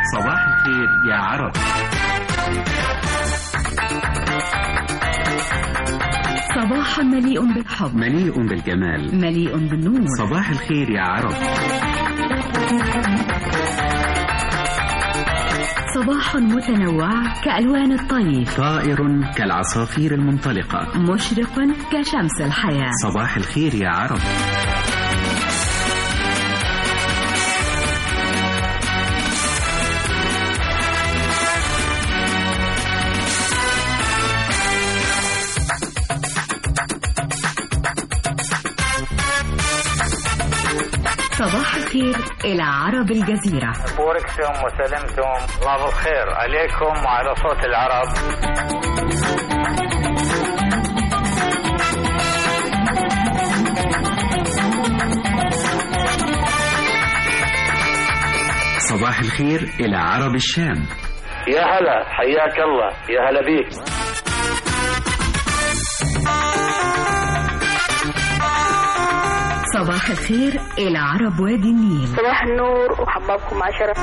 صباح الخير يا عرب صباح مليء بالحب مليء بالجمال مليء بالنور صباح الخير يا عرب صباح متنوع كألوان الطيف طائر كالعصافير المنطلقة مشرق كشمس الحياة صباح الخير يا عرب صباح الخير إلى عرب الجزيرة بوركتم وسلمتم الله بالخير عليكم وعلى صوت العرب صباح الخير إلى عرب الشام يا هلا حياك الله يا هلا بيك صباح الخير إلى عرب وادي النيل صباح النور وحبابكم عشرة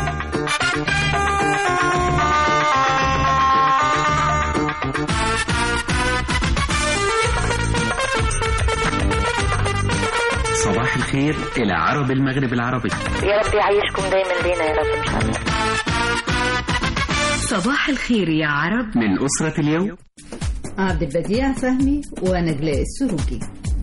صباح الخير إلى عرب المغرب العربي يا رب يعيشكم دايما لينا يا رب إن شاء الله صباح الخير يا عرب من أسرة اليوم عبد البديع فهمي ونجلاء السروجي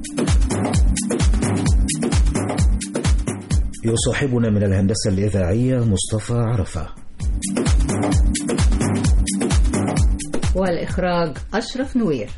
يصاحبنا من الهندسة الإذاعية مصطفى عرفة والإخراج أشرف نوير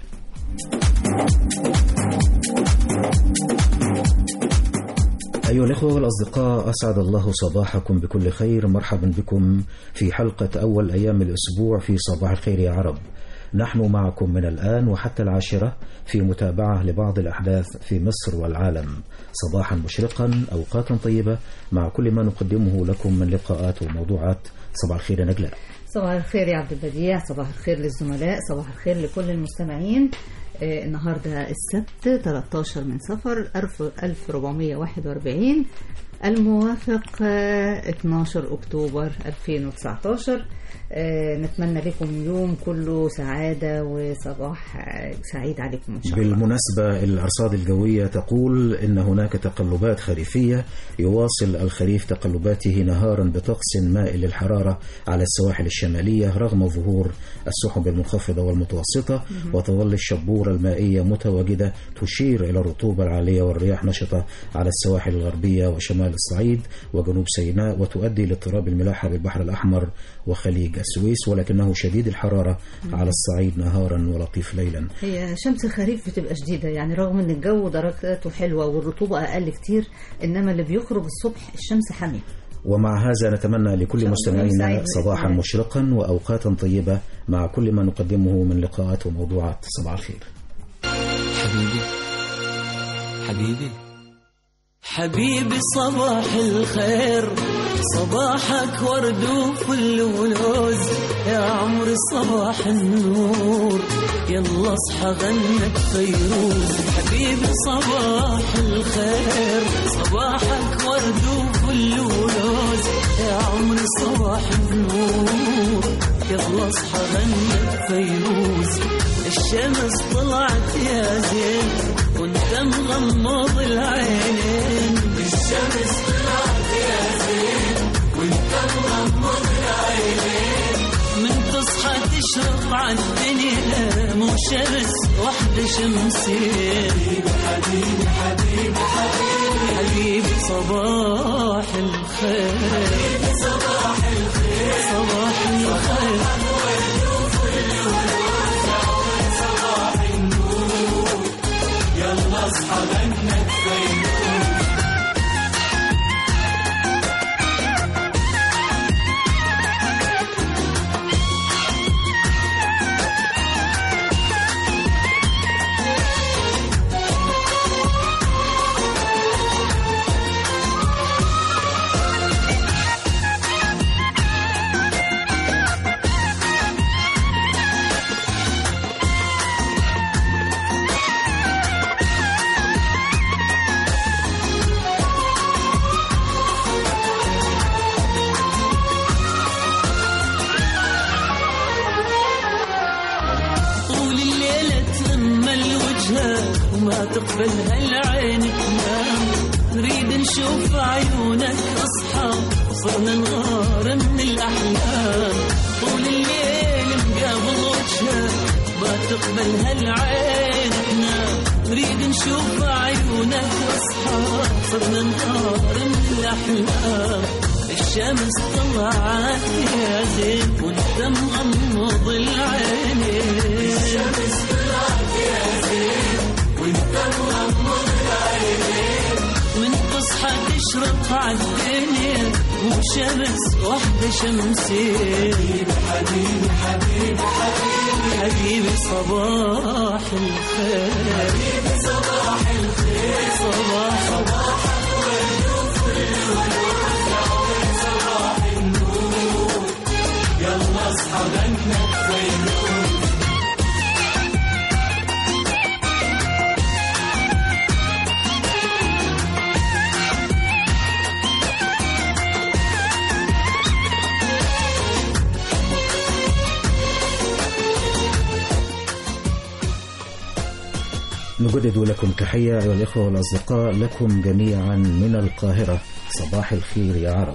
أيها الإخوة والأصدقاء أسعد الله صباحكم بكل خير مرحبا بكم في حلقة أول أيام الأسبوع في صباح الخير يا عرب نحن معكم من الآن وحتى العاشرة في متابعة لبعض الأحداث في مصر والعالم صباحا مشرقا أوقاتا طيبة مع كل ما نقدمه لكم من لقاءات وموضوعات صباح الخير يا نجلاء صباح الخير يا عبد البديع صباح الخير للزملاء صباح الخير لكل المستمعين آه، النهاردة السبت 13 من صفر 1441 الموافق آه، 12 أكتوبر 2019 آه، نتمنى لكم يوم كله سعادة وصباح آه، سعيد عليكم إن شاء الله بالمناسبة الأرصاد الجوية تقول إن هناك تقلبات خريفية يواصل الخريف تقلباته نهارا بطقس مائل للحرارة على السواحل الشمالية رغم ظهور السحب المنخفضة والمتوسطة وتظل الشبورة المائية متواجدة تشير إلى الرطوبة العالية والرياح نشطة على السواحل الغربية وشمال الصعيد وجنوب سيناء وتؤدي لاضطراب الملاحة بالبحر الأحمر وخليج السويس ولكنه شديد الحرارة على الصعيد نهارا ولطيف ليلا هي شمس الخريف بتبقى شديدة يعني رغم ان الجو درجاته حلوة والرطوبة اقل كتير انما اللي بيخرج الصبح الشمس حامية ومع هذا نتمنى لكل الله مستمعينا يسعدنا. صباحا مشرقا وأوقاتا طيبة مع كل ما نقدمه من لقاءات وموضوعات صباح الخير حبيبي حبيبي حبيبي صباح الخير صباحك ورد وفل ولوز يا عمري صباح النور يلا اصحى غنك فيروز حبيبي صباح الخير صباحك ورد وفل ولوز يا عمري صباح النور يلا اصحى غنك فيروز الشمس طلعت يا زين وانت مغمض العينين الشمس طلعت يا زين وانت مغمض العينين من تصحى تشرق عالدنيا مو شمس واحدة شمسين حبيبي حبيبي حبيبي حبيبي صباح الخير حبيبي صباح الخير صباح الخير تقبلها العين تنام نريد نشوف عيونك اصحى صرنا نغار من الاحلام طول الليل مقابل وجهك ما تقبلها العين تنام نريد نشوف عيونك واصحى صرنا نغار من الاحلام الشمس طلعت يا زين وانت مغمض العينين الشمس طلعت يا زين وانت مغمض العينين من تصحى تشرق عالدنيا وشمس واحدة شمسين حبيبي حبيبي حبيبي حبيبي صباح الخير حبيبي صباح الخير صباح صباح يلا اصحى لنا فينون نجدد لكم تحية أيها الإخوة والأصدقاء لكم جميعا من القاهرة صباح الخير يا عرب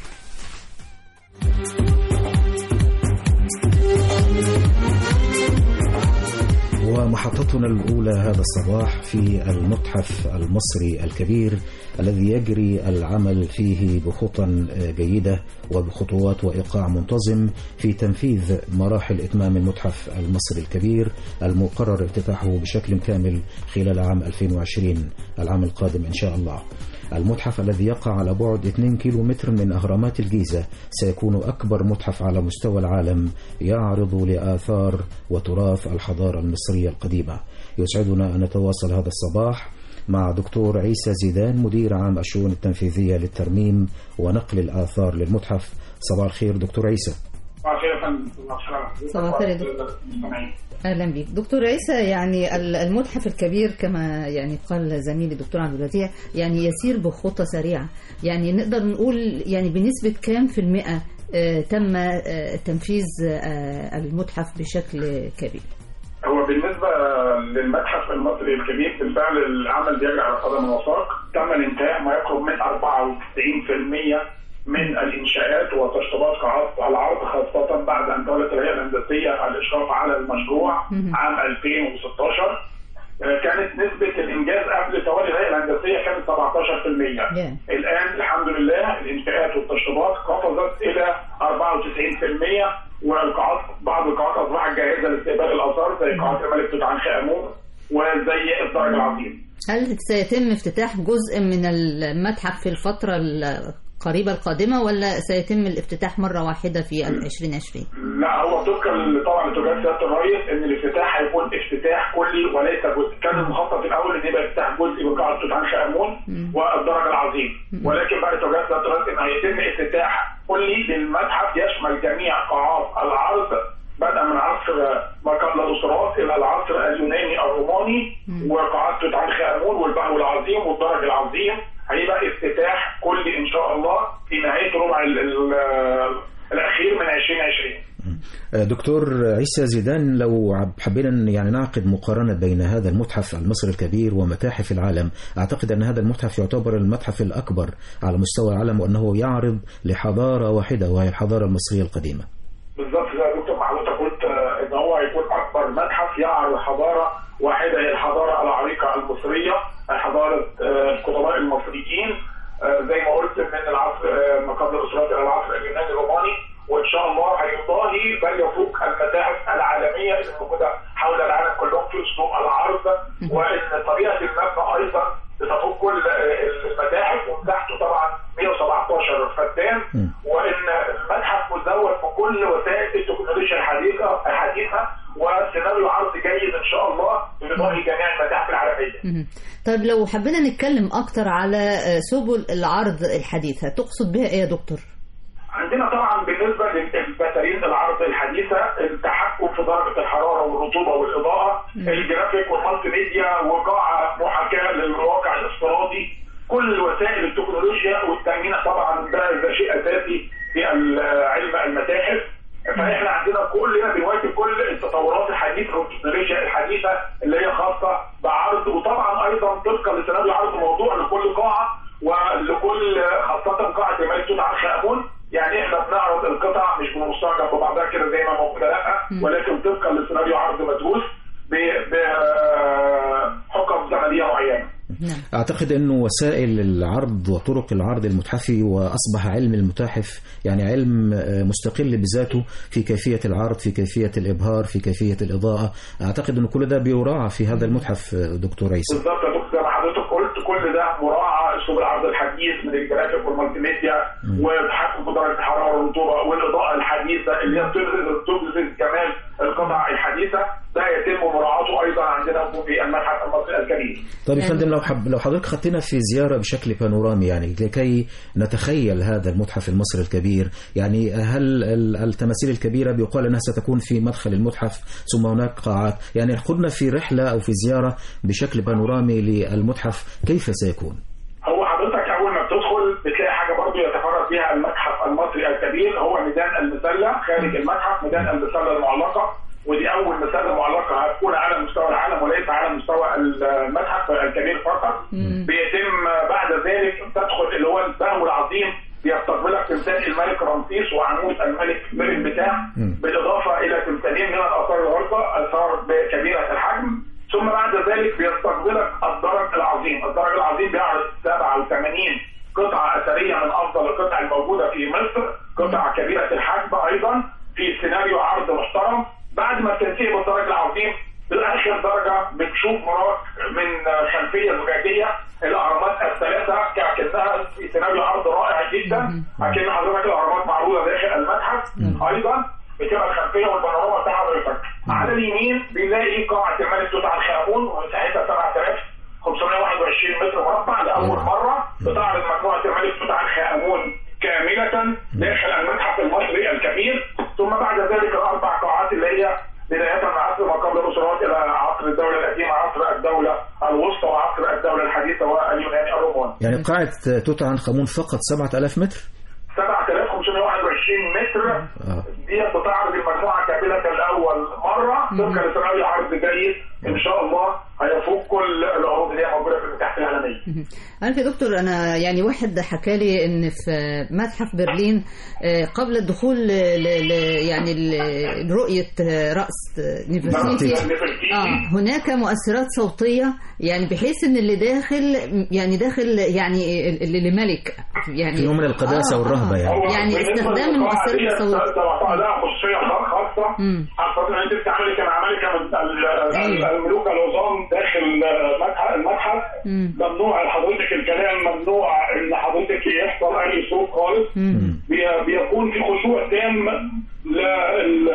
ومحطتنا الأولى هذا الصباح في المتحف المصري الكبير الذي يجري العمل فيه بخطى جيدة وبخطوات وإيقاع منتظم في تنفيذ مراحل إتمام المتحف المصري الكبير المقرر افتتاحه بشكل كامل خلال عام 2020 العام القادم إن شاء الله المتحف الذي يقع على بعد 2 كيلو متر من أهرامات الجيزة سيكون أكبر متحف على مستوى العالم يعرض لآثار وتراث الحضارة المصرية القديمة يسعدنا أن نتواصل هذا الصباح مع دكتور عيسى زيدان مدير عام الشؤون التنفيذية للترميم ونقل الآثار للمتحف صباح الخير دكتور عيسى صباح الخير يا فندم صباح الخير يا دكتور. اهلا بيك دكتور عيسى يعني ال- المتحف الكبير كما يعني قال زميلي الدكتور عبد الوديع يعني يسير بخطى سريعه يعني نقدر نقول يعني بنسبه كام في المئه آه، تم آه، تنفيذ آه، المتحف بشكل كبير هو بالنسبة للمتحف المصري الكبير بالفعل العمل بيجري على قدم وساق تم الانتهاء ما يقرب من 94% من الإنشاءات وتشطيبات قاعات العرض خاصة بعد أن تولت الهيئة الهندسية الإشراف على المشروع مهم. عام 2016 آه، كانت نسبة الإنجاز قبل تولي الهيئة الهندسية كانت 17% Yeah. الآن الحمد لله الإنشاءات والتشطيبات قفزت إلى 94% والقاعات بعض القاعات أصبحت جاهزة لاستقبال الآثار زي قاعة الملك توت عنخ آمون وزي الدرج العظيم. هل سيتم افتتاح جزء من المتحف في الفتره القريبه القادمه ولا سيتم الافتتاح مره واحده في 2020 لا هو طبقا ل- طبعا لتوجيهات سياده الرئيس ان الافتتاح هيكون افتتاح كلي وليس جزء، كان المخطط الاول ان يبقى افتتاح جزئي بقاعه توت عنخ امون والدرج العظيم، ولكن بعد توجيهات سياده الرئيس ان هيتم افتتاح كلي للمتحف يشمل جميع قاعات العرض بدءا من عصر ما قبل الاسرات الى العصر اليوناني الروماني وقاعات توت عنخ امون والبهو العظيم والدرج العظيم هيبقى افتتاح كلي ان شاء الله في نهايه ربع ال- ال- الاخير من 2020 دكتور عيسى زيدان لو عب- حبينا يعني نعقد مقارنة بين هذا المتحف المصري الكبير ومتاحف العالم أعتقد أن هذا المتحف يعتبر المتحف الأكبر على مستوى العالم وأنه يعرض لحضارة واحدة وهي الحضارة المصرية القديمة بالظبط زي ما دكتور محمود قلت آه، ان هو هيكون اكبر متحف يعرض حضاره واحده هي الحضاره العريقه المصريه حضاره آه، القدماء المصريين آه، زي ما قلت من العصر آه، ما قبل الاسرات الى العصر اليوناني الروماني وان شاء الله هيضاهي بل يفوق المتاحف العالميه اللي موجوده حول العالم كلهم في اسلوب العرض وان طبيعه المبنى ايضا بتفوق كل آه، المتاحف ومساحته طبعا 117 فدان وان المتحف مزود بكل وسائل التكنولوجيا الحديثه الحديثه وسيناريو عرض جيد ان شاء الله يضاهي جميع المتاحف العالميه. مهم. طيب لو حبينا نتكلم اكتر على آه، سبل العرض الحديثه تقصد بها ايه يا دكتور عندنا طبعا بالنسبه للباترين العرض الحديثه التحكم في درجه الحراره والرطوبه والاضاءه الجرافيك والمالتي ميديا وقاعه محاكاه للواقع الافتراضي كل وسائل التكنولوجيا والتامين طبعا ده ده شيء اساسي في ال- علم المتاحف فاحنا عندنا كلنا بنواجه كل التطورات الحديثه والتكنولوجيا الحديثه اللي هي خاصه بعرض وطبعا ولكن طبقا لسيناريو عرض مدروس بحقب زمنيه معينه. أعتقد أنه وسائل العرض وطرق العرض المتحفي وأصبح علم المتاحف يعني علم آه، مستقل بذاته في كيفية العرض في كيفية الإبهار في كيفية الإضاءة أعتقد أنه كل ده بيراعى في هذا المتحف آه، دكتور عيسى بالظبط يا دكتور زي ما حضرتك قلت كل ده مراعاه اسلوب العرض الحديث من الجرافيك والمالتي ميديا والتحكم في درجه الحراره والرطوبه والاضاءه الحديثه اللي هي بتبرز تبرز كمال القطع الحديثه ده يتم مراعاته ايضا عندنا في المتحف المصري الكبير. طيب يا فندم لو حب لو حضرتك خدتنا في زيارة بشكل بانورامي يعني لكي نتخيل هذا المتحف المصري الكبير يعني هل ال- التماثيل الكبيرة بيقال أنها ستكون في مدخل المتحف ثم هناك قاعات يعني خدنا في رحلة أو في زيارة بشكل بانورامي للمتحف كيف سيكون؟ هو حضرتك اول ما بتدخل بتلاقي حاجه برضو يتفرد فيها المتحف المصري الكبير هو ميدان المسله خارج المتحف ميدان المسله المعلقه ودي اول مسله معلقه هتكون على مستوى العالم وليس على مستوى المتحف الكبير فقط بيتم بعد ذلك تدخل اللي هو البهو العظيم بيستقبلك تمثال الملك رمسيس وعمود الملك مرن بتاع بالاضافه الى تمثالين من الاثار الغربه اثار كبيره الحجم ثم بعد ذلك بيستقبلك الدرج العظيم، الدرج العظيم بيعرض 87 قطعة أثرية من أفضل القطع الموجودة في مصر، قطع كبيرة الحجم أيضا في سيناريو عرض محترم، بعد ما بتنتهي بالدرج العظيم بالآخر درجة بتشوف مراك من خلفية زجاجية الأهرامات الثلاثة كأنها في سيناريو عرض رائع جدا، أكن حضرتك الأهرامات معروضة داخل المتحف أيضا بتبقى الخلفيه والبانوراما بتاع حضرتك على اليمين بنلاقي قاعه الملك توت عنخ امون ومساحتها 7521 متر مربع لاول مره بتعرض مجموعه الملك توت عنخ امون كامله داخل المتحف المصري الكبير ثم بعد ذلك الاربع قاعات اللي هي بداية من عصر ما قبل الأسرات إلى عصر الدولة القديمة عصر الدولة الوسطى وعصر الدولة الحديثة واليوناني الرومان يعني قاعة توت عنخ آمون فقط 7000 متر 7521 متر آه. دي بتعرض المجموعه كامله الاول مره طبقا لسيناريو عرض جيد ان شاء الله هيفوق كل العروض اللي هي موجوده في المتاحف العالميه. عارف يا دكتور انا يعني واحد حكى لي ان في متحف برلين آه، قبل الدخول ل- ل- يعني ل- لرؤيه آه، راس نيفرتيتي نفرتيتي. اه هناك مؤثرات صوتيه يعني بحيث ان اللي داخل يعني داخل يعني اللي لملك يعني في نوع من القداسة والرهبة يعني. هو يعني بالنسبة استخدام للقاعة المؤثرات دي الصوتيه طبعا لها خصوصيه خاصه مم. خاصه ان انت بتعملي كمعملك من ال- أيوة. الملوك العظام داخل المتحف المتحف مم. ممنوع لحضرتك الكلام ممنوع ان حضرتك يحصل اي صوت خالص مم. بي- بيكون في خشوع تام لل-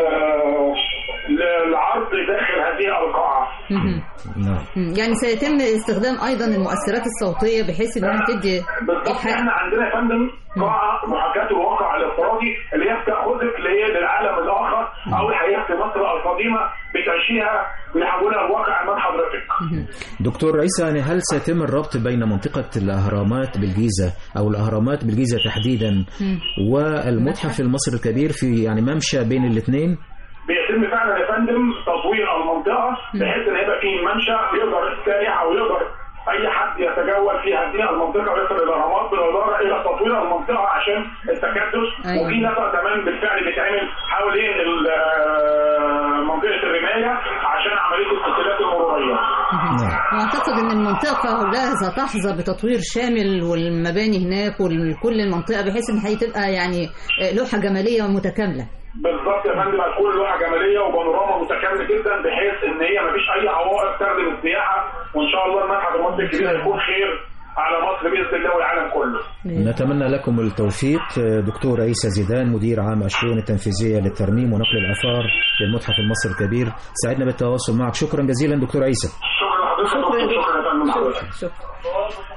للعرض داخل هذه القاعه مم. نعم مم. يعني سيتم استخدام ايضا المؤثرات الصوتيه بحيث انها تدي بالظبط إيحاء. احنا عندنا يا فندم قاعه محاكاه الواقع الافتراضي اللي هي بتاخذك اللي هي للعالم الاخر او الحياه في مصر القديمه بتعيشيها بيحولها الواقع امام حضرتك. دكتور عيسى يعني هل سيتم الربط بين منطقة الأهرامات بالجيزة أو الأهرامات بالجيزة تحديدا والمتحف المصري الكبير في يعني ممشى بين الاثنين بيتم فعلا يا فندم تطوير المنطقه بحيث ان يبقى فيه منشا يقدر السائح او يقدر اي حد يتجول في هذه المنطقه ويصل الى الاهرامات بالاضافه الى تطوير المنطقه عشان التكدس أيوة. وفي نفق كمان بالفعل بيتعمل حوالين ال- آه، منطقه الرمايه عشان عمليه التسهيلات المروريه. نعم واعتقد ان المنطقه كلها ستحظى بتطوير شامل والمباني هناك وكل المنطقه بحيث ان هي تبقى يعني لوحه جماليه متكامله بالظبط يا فندم هتكون لوحه جماليه وبانوراما متكامل جدا بحيث ان هي مفيش اي عوائق تخدم السياحه وان شاء الله المتحف المصري الكبير هيكون خير على مصر باذن الله والعالم كله. نتمنى لكم التوفيق دكتور عيسى زيدان مدير عام الشؤون التنفيذية للترميم ونقل الآثار للمتحف المصري الكبير سعدنا بالتواصل معك شكرا جزيلا دكتور عيسى شكرا لحضرتك يا دكتور شكرا يا فندم حضرتك. شكرا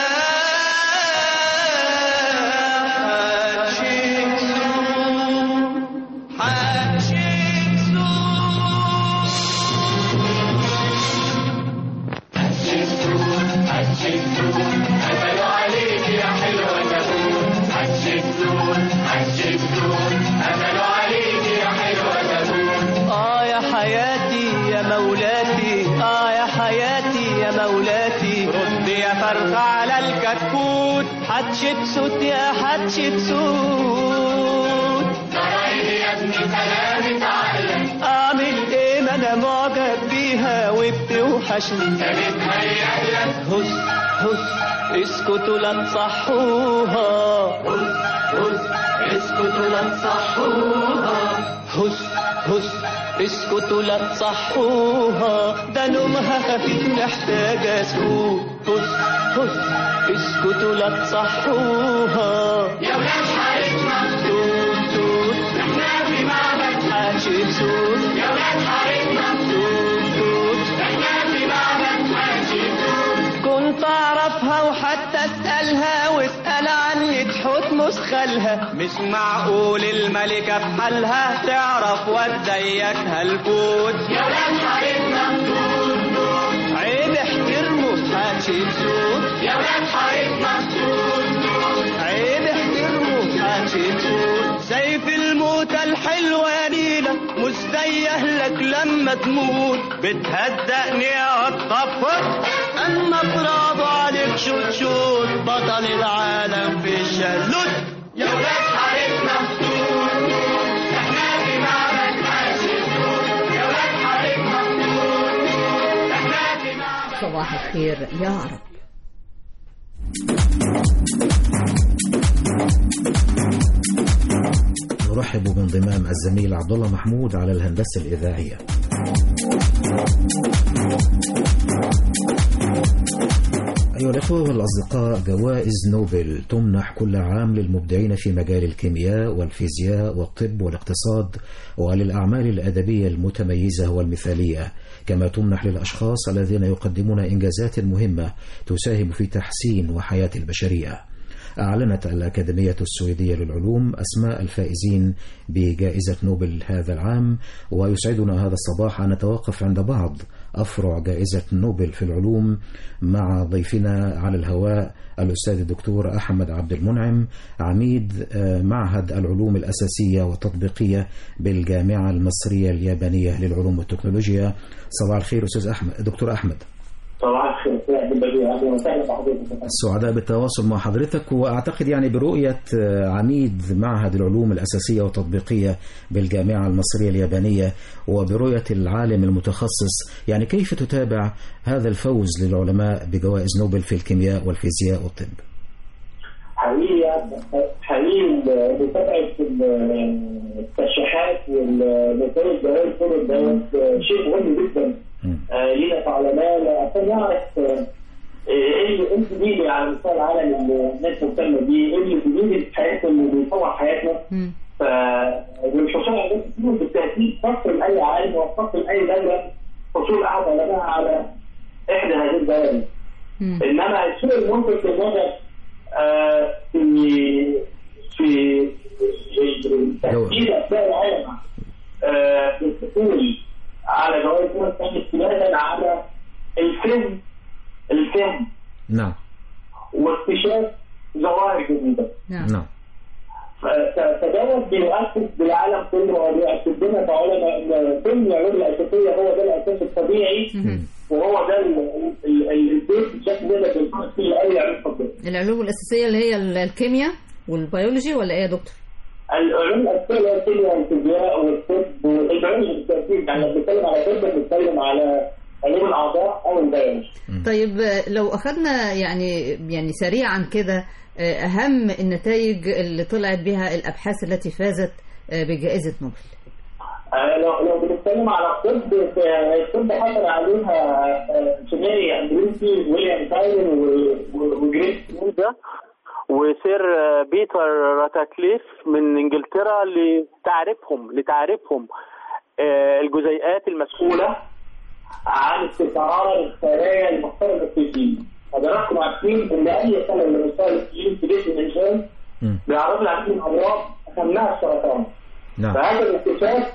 Yeah. الفرخ على الكتكوت حتشبسوت يا حتشبسوت يا ابني سلامة عقلك اعمل ايه ما انا معجب بيها وبتوحشني بتهيأ لك هس هس اسكتوا لا تصحوها هس هس اسكتوا لا تصحوها هس هس اسكتوا لا تصحوها ده نومها خفيف محتاجة سكوت هس هس اسكتوا لا تصحوها يا ولاد حارتنا توت توت احنا في معبد حاشي صوت يا ولاد حارتنا توت توت احنا في معبد حاشي كنت اعرفها وحتى اسالها واسال عني تحوت مسخلها مش معقول الملكه بحالها تعرف وديتها الفوت يا ولاد حارتنا عيب احترموا حاشي صوت يا ولاد حارتنا عيب احترموا حاشي صوت سيف الموت الحلوة يا نيلة مستيه لك لما تموت بتهدأني اتطفت اما برافو عليك شوت شوت بطل العالم في الشلوت يا ولاد حارتنا احنا في معبد حاشي يا ولاد حارتنا احنا في معبد صباح الخير يا عرب نرحب بانضمام الزميل عبد الله محمود على الهندسة الإذاعية أيها الأخوة والأصدقاء جوائز نوبل تمنح كل عام للمبدعين في مجال الكيمياء والفيزياء والطب والاقتصاد وللأعمال الأدبية المتميزة والمثالية كما تمنح للأشخاص الذين يقدمون إنجازات مهمة تساهم في تحسين وحياة البشرية أعلنت الأكاديمية السويدية للعلوم أسماء الفائزين بجائزة نوبل هذا العام ويسعدنا هذا الصباح أن نتوقف عند بعض أفرع جائزة نوبل في العلوم مع ضيفنا على الهواء الأستاذ الدكتور أحمد عبد المنعم عميد آه، معهد العلوم الأساسية والتطبيقية بالجامعة المصرية اليابانية للعلوم والتكنولوجيا صباح الخير أستاذ أحمد دكتور أحمد صباح الخير يا عبد البديع اهلا وسهلا بحضرتك السعداء بالتواصل مع حضرتك وأعتقد يعني برؤية آه، عميد معهد العلوم الأساسية والتطبيقية بالجامعة المصرية اليابانية وبرؤية العالم المتخصص يعني كيف تتابع هذا الفوز للعلماء بجوائز نوبل في الكيمياء والفيزياء والطب حقيقي حقيقي متابعه الترشيحات والنتائج جوائز كل دوت شيء مهم جدا آه، لينا كعلماء عشان نعرف آه، ايه اللي انت بيجي على مستوى العالم اللي الناس مهتمه بيه، ايه اللي بيجي في حياتنا اللي بيطور حياتنا مم. ف والحصول على ده كله بالتاكيد فصل لاي عالم وفصل لاي دوله حصول احد علماء على احدى هذه الجوائز. مم. انما الشيء المنطق في النظر آه، في في في تأكيد أبناء العالم آه، بالحصول على جوائز نوبل كان استنادا على الفهم الفهم نعم واكتشاف ظواهر جديدة نعم نعم ف- فدوت بيؤكد بالعالم كله وبيؤكد لنا كعلماء ان فهم العلوم الاساسيه هو ده الاساس الطبيعي مم. وهو ده ال- ال- ال- البيت بشكل ده بيكون فيه اي علم طبيعي. العلوم الأساسية اللي هي ال- الكيمياء والبيولوجي ولا إيه يا دكتور؟ العلوم الاساسيه اللي هي الكيمياء والفيزياء والطب والبيولوجي بالتاكيد يعني لما بنتكلم على طب بنتكلم على علوم الاعضاء او البيولوجي. طيب آه، لو أخذنا يعني يعني سريعا كده آه، أهم النتائج اللي طلعت بها الأبحاث التي فازت آه، بجائزة نوبل آه، لو لو بنتكلم على الطب ف- الطب حصل عليها آه، ثنائي امريكي ويليام تايلر و- و- وجريس ده وسير آه، بيتر راتاكليف من انجلترا لتعريفهم لتعريفهم آه، الجزيئات المسؤوله عن استشعار الخلايا المختلفه الفيزيائيه. حضراتكم عارفين ان اي خلل من خلال الفيزيائي في جسم الانسان مم. بيعرض لعديد امراض اهمها السرطان. نعم فهذا الاكتشاف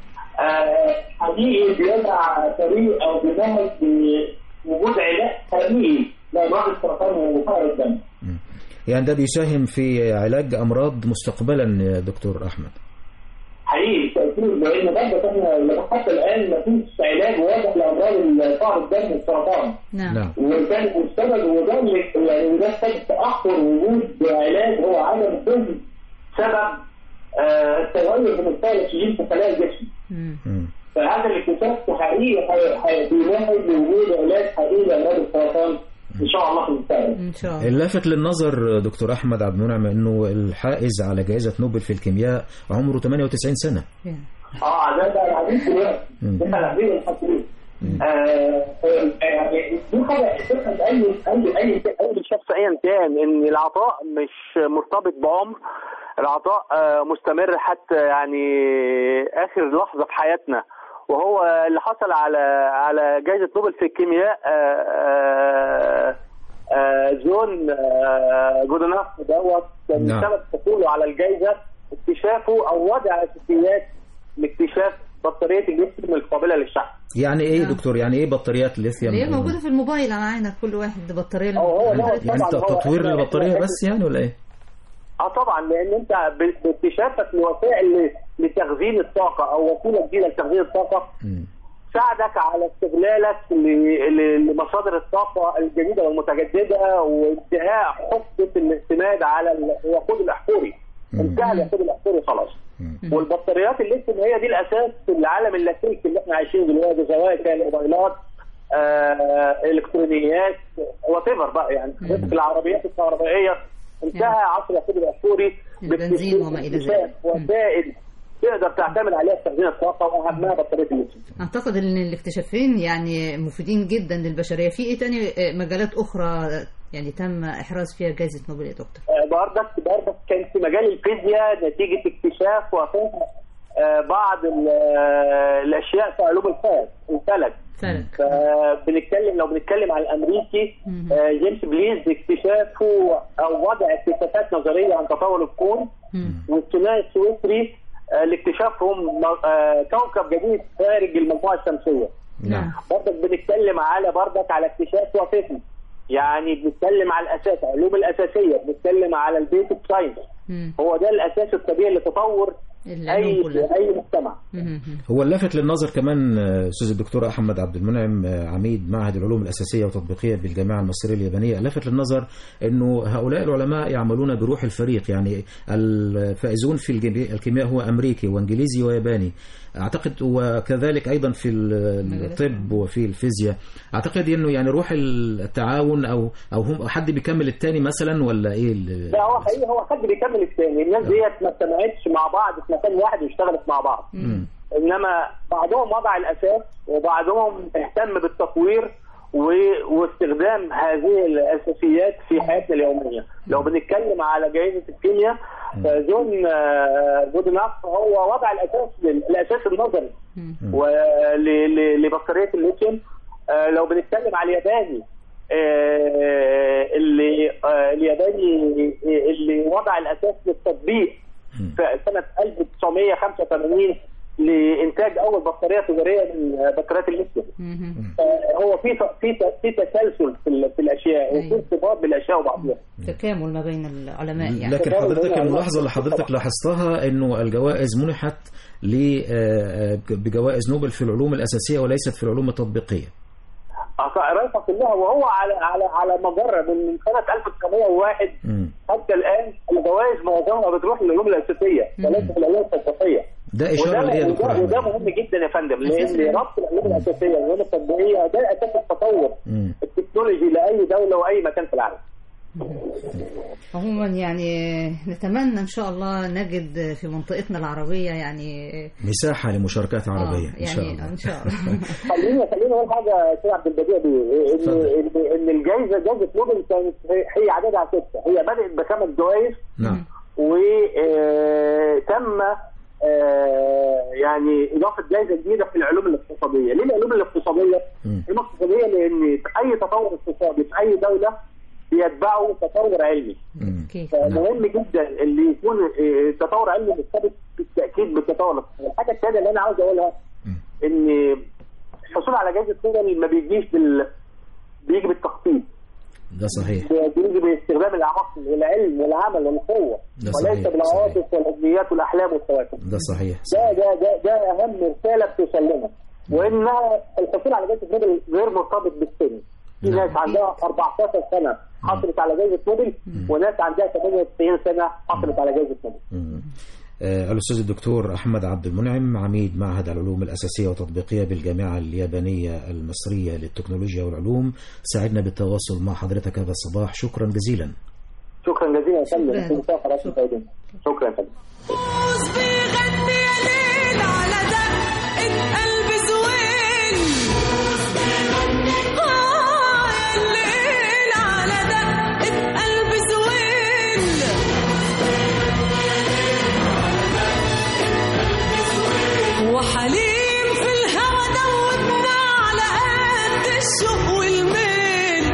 آه، حقيقي بيضع طريق او بيمهد بوجود علاج حقيقي لامراض السرطان وفقر الدم. يعني ده بيساهم في علاج أمراض مستقبلا يا دكتور أحمد حقيقي تأثير لأن برضه احنا لما حتى الآن ما فيش علاج واضح لأمراض انقطاع الدم والسرطان نعم نعم وكان السبب وده اللي يعني وده سبب تاخر وجود علاج هو عدم وجود سبب آه، التغير في مستوى الاكسجين في خلايا الجسم مم. مم. فهذا الاكتشاف حقيقي حي- حي- بيمهد لوجود علاج حقيقي لامراض السرطان ان شاء الله في المستقبل. ان شاء الله اللافت للنظر دكتور احمد عبد المنعم انه الحائز على جائزه نوبل في الكيمياء عمره 98 سنه اه ده ده العديد دلوقتي مم. ده العديد الحقيقي آه، آه، يعني دي حاجه تفهم اي اي اي اي شخص ايا كان ان العطاء مش مرتبط بعمر العطاء آه، مستمر حتى يعني اخر لحظه في حياتنا وهو اللي حصل على على جائزه نوبل في الكيمياء آه، آه، آه، جون آه، جودناف دوت كان نعم. سبب حصوله على الجائزه اكتشافه او وضع اساسيات لاكتشاف بطاريه الليثيوم القابله للشحن يعني ايه نعم. دكتور يعني ايه بطاريات الليثيوم اللي هي موجوده في الموبايل على عينك كل واحد بطاريه هو- هو لوحدها. ده يعني طبعاً هو تطوير إحنا- للبطاريه إحنا- بس يعني ولا ايه اه طبعا لان انت ب- باكتشافك لوسائل ل- لتخزين الطاقه او وسيله جديده لتخزين الطاقه مم. تساعدك على استغلالك ل- ل- لمصادر الطاقه الجديده والمتجدده وانتهاء حقبه الاعتماد على الوقود الاحفوري انتهى الوقود الاحفوري خلاص والبطاريات الليثيوم هي دي الاساس في العالم اللاسلكي اللي احنا عايشين دلوقتي سواء كان موبايلات آه، الكترونيات وات بقى يعني في العربيات الكهربائيه انتهى عصر الوقود الاحفوري البنزين وما إلى ذلك. باكتشاف وسائل تقدر تعتمد عليها في تخزين الطاقه واهمها بطاريه الليثيوم اعتقد ان الاكتشافين يعني مفيدين جدا للبشريه في ايه تاني آه، مجالات اخرى آه، يعني تم احراز فيها جائزه نوبل يا دكتور آه، بردك بردك كان في مجال الفيزياء نتيجه اكتشاف وفهم آه، بعض ال- آه، الاشياء في علوم الفلك الفلك فلك فبنتكلم لو بنتكلم عن الامريكي آه، جيمس بليز اكتشافه او وضع اكتشافات نظريه عن تطور الكون والثنائي السويسري آه، لاكتشافهم آه، كوكب جديد خارج المجموعه الشمسيه نعم برضك بنتكلم على برضك على اكتشاف وفهم يعني بنتكلم على الاساس العلوم الاساسيه بنتكلم على البيسك ساينس هو ده الاساس الطبيعي لتطور اي العلوم كلها. اي مجتمع هو اللافت للنظر كمان آه، استاذ الدكتور احمد عبد المنعم آه، عميد معهد العلوم الاساسيه والتطبيقيه بالجامعه المصريه اليابانيه لافت للنظر انه هؤلاء العلماء يعملون بروح الفريق يعني الفائزون في الجمي- الكيمياء هو امريكي وانجليزي وياباني اعتقد وكذلك ايضا في الطب وفي الفيزياء اعتقد انه يعني روح التعاون او او هم حد بيكمل الثاني مثلا ولا ايه ال- لا هو حقيقي هو حد بيكمل الثاني الناس ديت ما اجتمعتش مع بعض في مكان واحد واشتغلت مع بعض مم. انما بعضهم وضع الاساس وبعضهم اهتم بالتطوير و- واستخدام هذه الاساسيات في حياتنا اليوميه لو بنتكلم على جائزه الكيمياء فجون آه، جودناف هو وضع الاساس لل- الاساس النظري ول- ل- لبطاريه الليثيوم آه، لو بنتكلم على الياباني آه، اللي آه، الياباني اللي وضع الاساس للتطبيق في سنه 1985 لانتاج اول بطاريه تجاريه من بطاريات الليثيوم آه، هو في في في تسلسل في, ال- في الاشياء وفي ارتباط بالاشياء وبعضها تكامل ما بين العلماء يعني لكن حضرتك الملاحظه اللي حضرتك لاحظتها انه الجوائز منحت ل آه، آه، بجوائز نوبل في العلوم الاساسيه وليست في العلوم التطبيقيه قرايتها كلها وهو على على على مجرة من سنه 1901 مم. حتى الان الجوائز معظمها بتروح للعلوم الاساسيه وليس في العلوم التطبيقيه ده اشاره وده- لايه يا دكتور وده, وده أحمد؟ مهم جدا يا فندم أساس لان العلوم. ربط العلوم الاساسيه والعلوم التطبيقيه ده اساس التطور مم. التكنولوجي لاي دوله واي مكان في العالم عموما يعني نتمنى ان شاء الله نجد في منطقتنا العربيه يعني مساحه لمشاركات عربيه آه، ان شاء يعني الله ان شاء الله خليني خليني اقول حاجه يا استاذ عبد البديع دي ان اتفضل. ان ان الجائزه جائزه نوبل كانت هي- هي عددها سته هي بدات بخمس جوائز نعم وتم يعني اضافه جائزه جديده في العلوم الاقتصاديه، ليه العلوم الاقتصاديه؟ مم. العلوم الاقتصاديه لان اي تطور اقتصادي في اي دوله بيتبعه تطور علمي. مم. أكيد. فمهم جدا اللي يكون آه، تطور علمي مرتبط بالتاكيد بالتطور الاقتصادي. الحاجه الثانيه اللي انا عاوز اقولها ان الحصول على جائزه نوبل ما بيجيش بال بيجي بالتخطيط ده صحيح بيجي باستخدام العقل والعلم والعمل والقوه ده وليس صحيح، بالعواطف والامنيات والاحلام والكواكب ده صحيح ده ده ده ده اهم رساله بتوصل لنا وانها الحصول على جائزه نوبل غير مرتبط بالسن في نعم. ناس عندها 14 سنه حصلت على جائزه نوبل وناس عندها 98 سنه حصلت على جائزه نوبل مم. آه، الأستاذ الدكتور أحمد عبد المنعم عميد معهد العلوم الأساسية والتطبيقية بالجامعة اليابانية المصرية للتكنولوجيا والعلوم ساعدنا بالتواصل مع حضرتك هذا الصباح شكرا جزيلا شكرا جزيلا يا فندم شكراً. كل سنه وحضراتكم طيبين شكرا يا فندم بيغني يا ليل على دقة قلب زويل آه يا الليل على دقة قلب زويل وحليم في الهوى دوبنا على قد الشوق والميل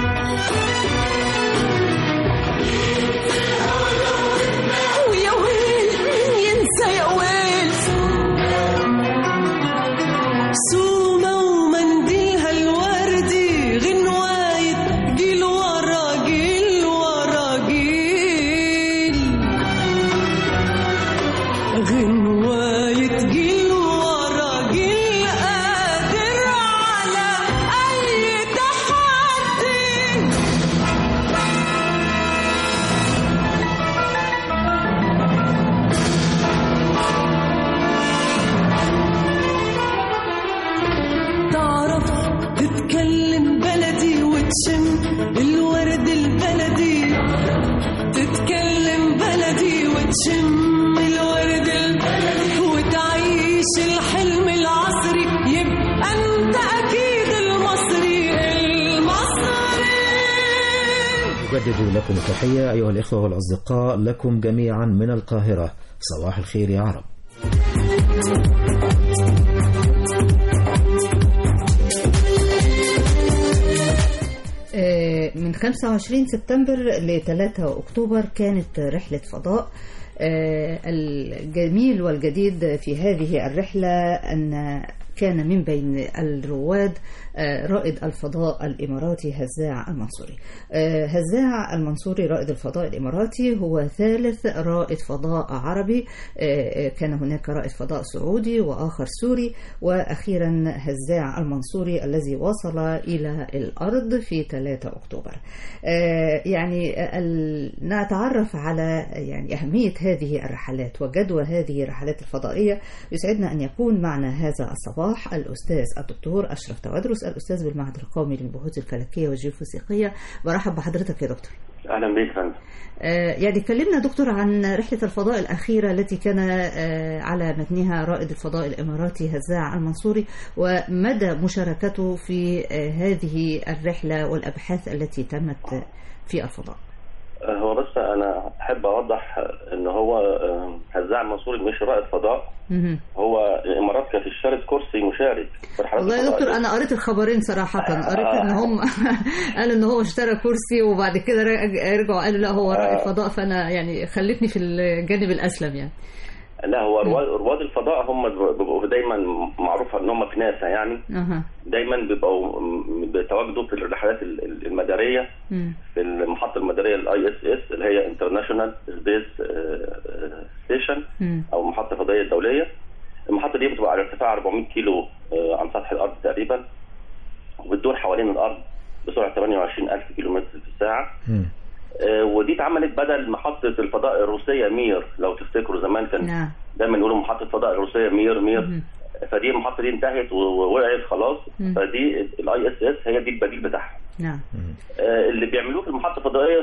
ويا ويل مين ينسى يا ويل سومة ومنديلها الوردي غنواية جيل ورا جيل ورا جيل غنواية جيل ورا جيل قادر على أي تحدي تعرف تتكلم بلدي وتشم الورد البلدي تتكلم بلدي وتشم الورد البلدي وتعيش الحلم العصري يبقى انت اكيد المصري المصري أجدد لكم التحية أيها الإخوة والأصدقاء لكم جميعا من القاهرة صباح الخير يا عرب آه، من 25 سبتمبر ل 3 أكتوبر كانت رحلة فضاء آه، الجميل والجديد في هذه الرحلة أن كان من بين الرواد آه، رائد الفضاء الإماراتي هزاع المنصوري آه، هزاع المنصوري رائد الفضاء الإماراتي هو ثالث رائد فضاء عربي آه، آه، كان هناك رائد فضاء سعودي وآخر سوري وأخيرا هزاع المنصوري الذي وصل إلى الأرض في 3 أكتوبر آه، يعني ال- نتعرف على يعني أهمية هذه الرحلات وجدوى هذه الرحلات الفضائية يسعدنا أن يكون معنا هذا الصباح الأستاذ الدكتور أشرف توادرس الأستاذ بالمعهد القومي للبحوث الفلكية والجيوفيزيقية برحب بحضرتك يا دكتور اهلا بيك يا فندم آه، يعني كلمنا دكتور عن رحلة الفضاء الأخيرة التي كان آه، على متنها رائد الفضاء الإماراتي هزاع المنصوري ومدى مشاركته في آه، هذه الرحلة والأبحاث التي تمت في الفضاء آه، هو بس انا احب اوضح آه، ان هو آه، هزاع المنصوري مش رائد فضاء مهم. هو الامارات كانت اشترت كرسي مشارك في رحلات والله يا الفضاء. دكتور انا قريت الخبرين صراحه قريت ان هم قالوا ان هو اشترى كرسي وبعد كده رج- رجعوا قالوا لا هو رائد فضاء فانا يعني خلتني في الجانب الاسلم يعني لا هو رواد رواد الفضاء هم بيبقوا دايما معروف ان هم في ناسا يعني اها دايما بيبقوا م- بيتواجدوا في الرحلات ال- ال- المداريه مم. في المحطه المداريه الاي اس اس اللي هي انترناشونال سبيس ستيشن مم. او محطه فضائيه دوليه المحطه دي بتبقى على ارتفاع 400 كيلو آه، عن سطح الارض تقريبا وبتدور حوالين الارض بسرعه 28000 كيلو متر في الساعه آه، ودي اتعملت بدل محطه الفضاء الروسيه مير لو تفتكروا زمان كان نعم دايما يقولوا محطه الفضاء الروسيه مير مير مهم. فدي المحطه دي انتهت و- ووقعت خلاص مم. فدي الاي اس اس هي دي البديل بتاعها نعم آه، اللي بيعملوه في المحطه الفضائيه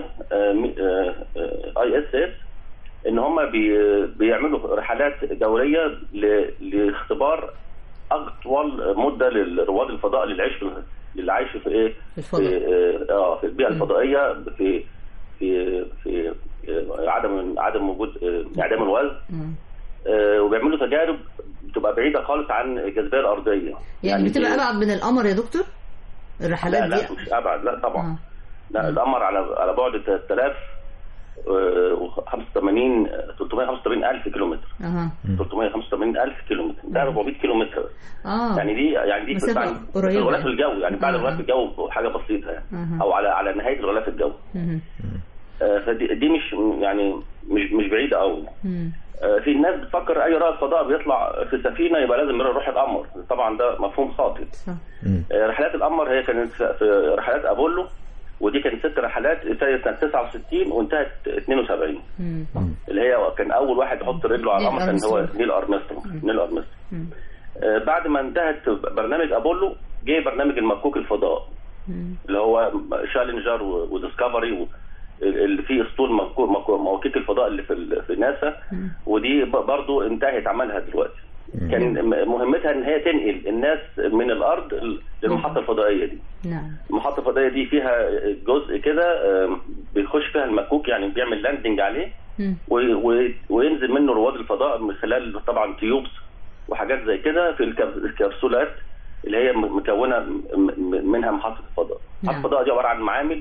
اي اس اس ان هم بي بيعملوا رحلات دوريه ل- لاختبار اطول مده لرواد الفضاء اللي عايش في اللي عايش في ايه في الفضاء. في اه في البيئه الفضائيه في في في آه، عدم عدم وجود آه، انعدام الوزن مم. آه، وبيعملوا تجارب بتبقى بعيده خالص عن الجاذبيه الارضيه يعني بتبقى دي- ابعد من القمر يا دكتور الرحلات لا دي لا مش ابعد لا طبعا آه. لا القمر على على بعد 3000 و 85 385 الف كيلو متر اها 385 الف كيلو متر ده 400 كيلو متر اه يعني دي يعني دي في مسافة بعد- قريبة. الغلاف الجوي يعني بعد آه. الغلاف الجوي حاجه بسيطه يعني أها. او على على نهايه الغلاف الجوي مهم. آه، فدي دي مش يعني مش مش بعيده قوي آه، في ناس بتفكر اي رائد فضاء بيطلع في سفينه يبقى لازم يروح القمر طبعا ده مفهوم خاطئ آه، رحلات القمر هي كانت في في رحلات ابولو ودي كانت ست رحلات ابتدت سنه 69 وانتهت 72 اللي هي كان اول واحد يحط رجله على نيل القمر كان هو أرمسترونج. نيل ارمسترونج نيل ارمسترونج آه، بعد ما انتهت برنامج ابولو جه برنامج المكوك الفضاء اللي هو شالنجر و- وديسكفري و- اللي فيه اسطول مكو- مكو- مواكيك الفضاء اللي في ال- في ناسا ودي ب- برضو انتهت عملها دلوقتي كان م- مهمتها ان هي تنقل الناس من الارض ل- للمحطه الفضائيه دي نعم المحطه الفضائيه دي فيها جزء كده آم، بيخش فيها المكوك يعني بيعمل لاندنج عليه و- و- وينزل منه رواد الفضاء من خلال طبعا تيوبس وحاجات زي كده في الكب- الكبسولات اللي هي م- مكونه م- م- منها محطه الفضاء محطه الفضاء دي عباره عن معامل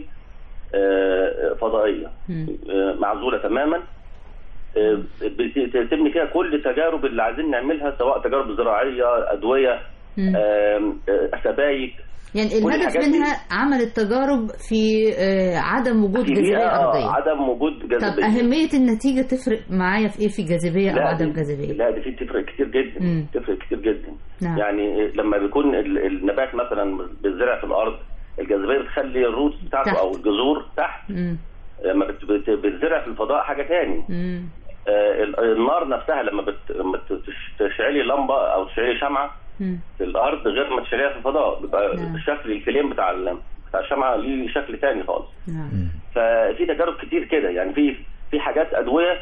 آه، فضائيه آه، معزوله تماما آه، بت- تبني فيها كل التجارب اللي عايزين نعملها سواء تجارب زراعيه ادويه مم. آم، آه، سبايك يعني كل الهدف الحاجات دي. منها عمل التجارب في آه، عدم وجود في بيئة، جاذبية آه، أرضية عدم وجود طب جاذبيه أهمية النتيجة تفرق معايا في إيه في جاذبية أو لا عدم دي- جاذبية لا دي في تفرق كتير جدا مم. تفرق كتير جدا نعم. يعني لما بيكون ال- النبات مثلا بيتزرع في الارض الجاذبيه بتخلي الروتس بتاعته تحت. او الجذور تحت مم. لما بت- بت- بتزرع في الفضاء حاجه تاني مم. آه، ال- النار نفسها لما بت- لما تش- تشعلي لمبه او تشعلي شمعه مم. في الارض غير ما تشعليها في الفضاء بيبقى نعم. شكل الفليم بتاع ال- بتاع الشمعه ليه شكل تاني خالص نعم ففي تجارب كتير كده يعني في في حاجات ادويه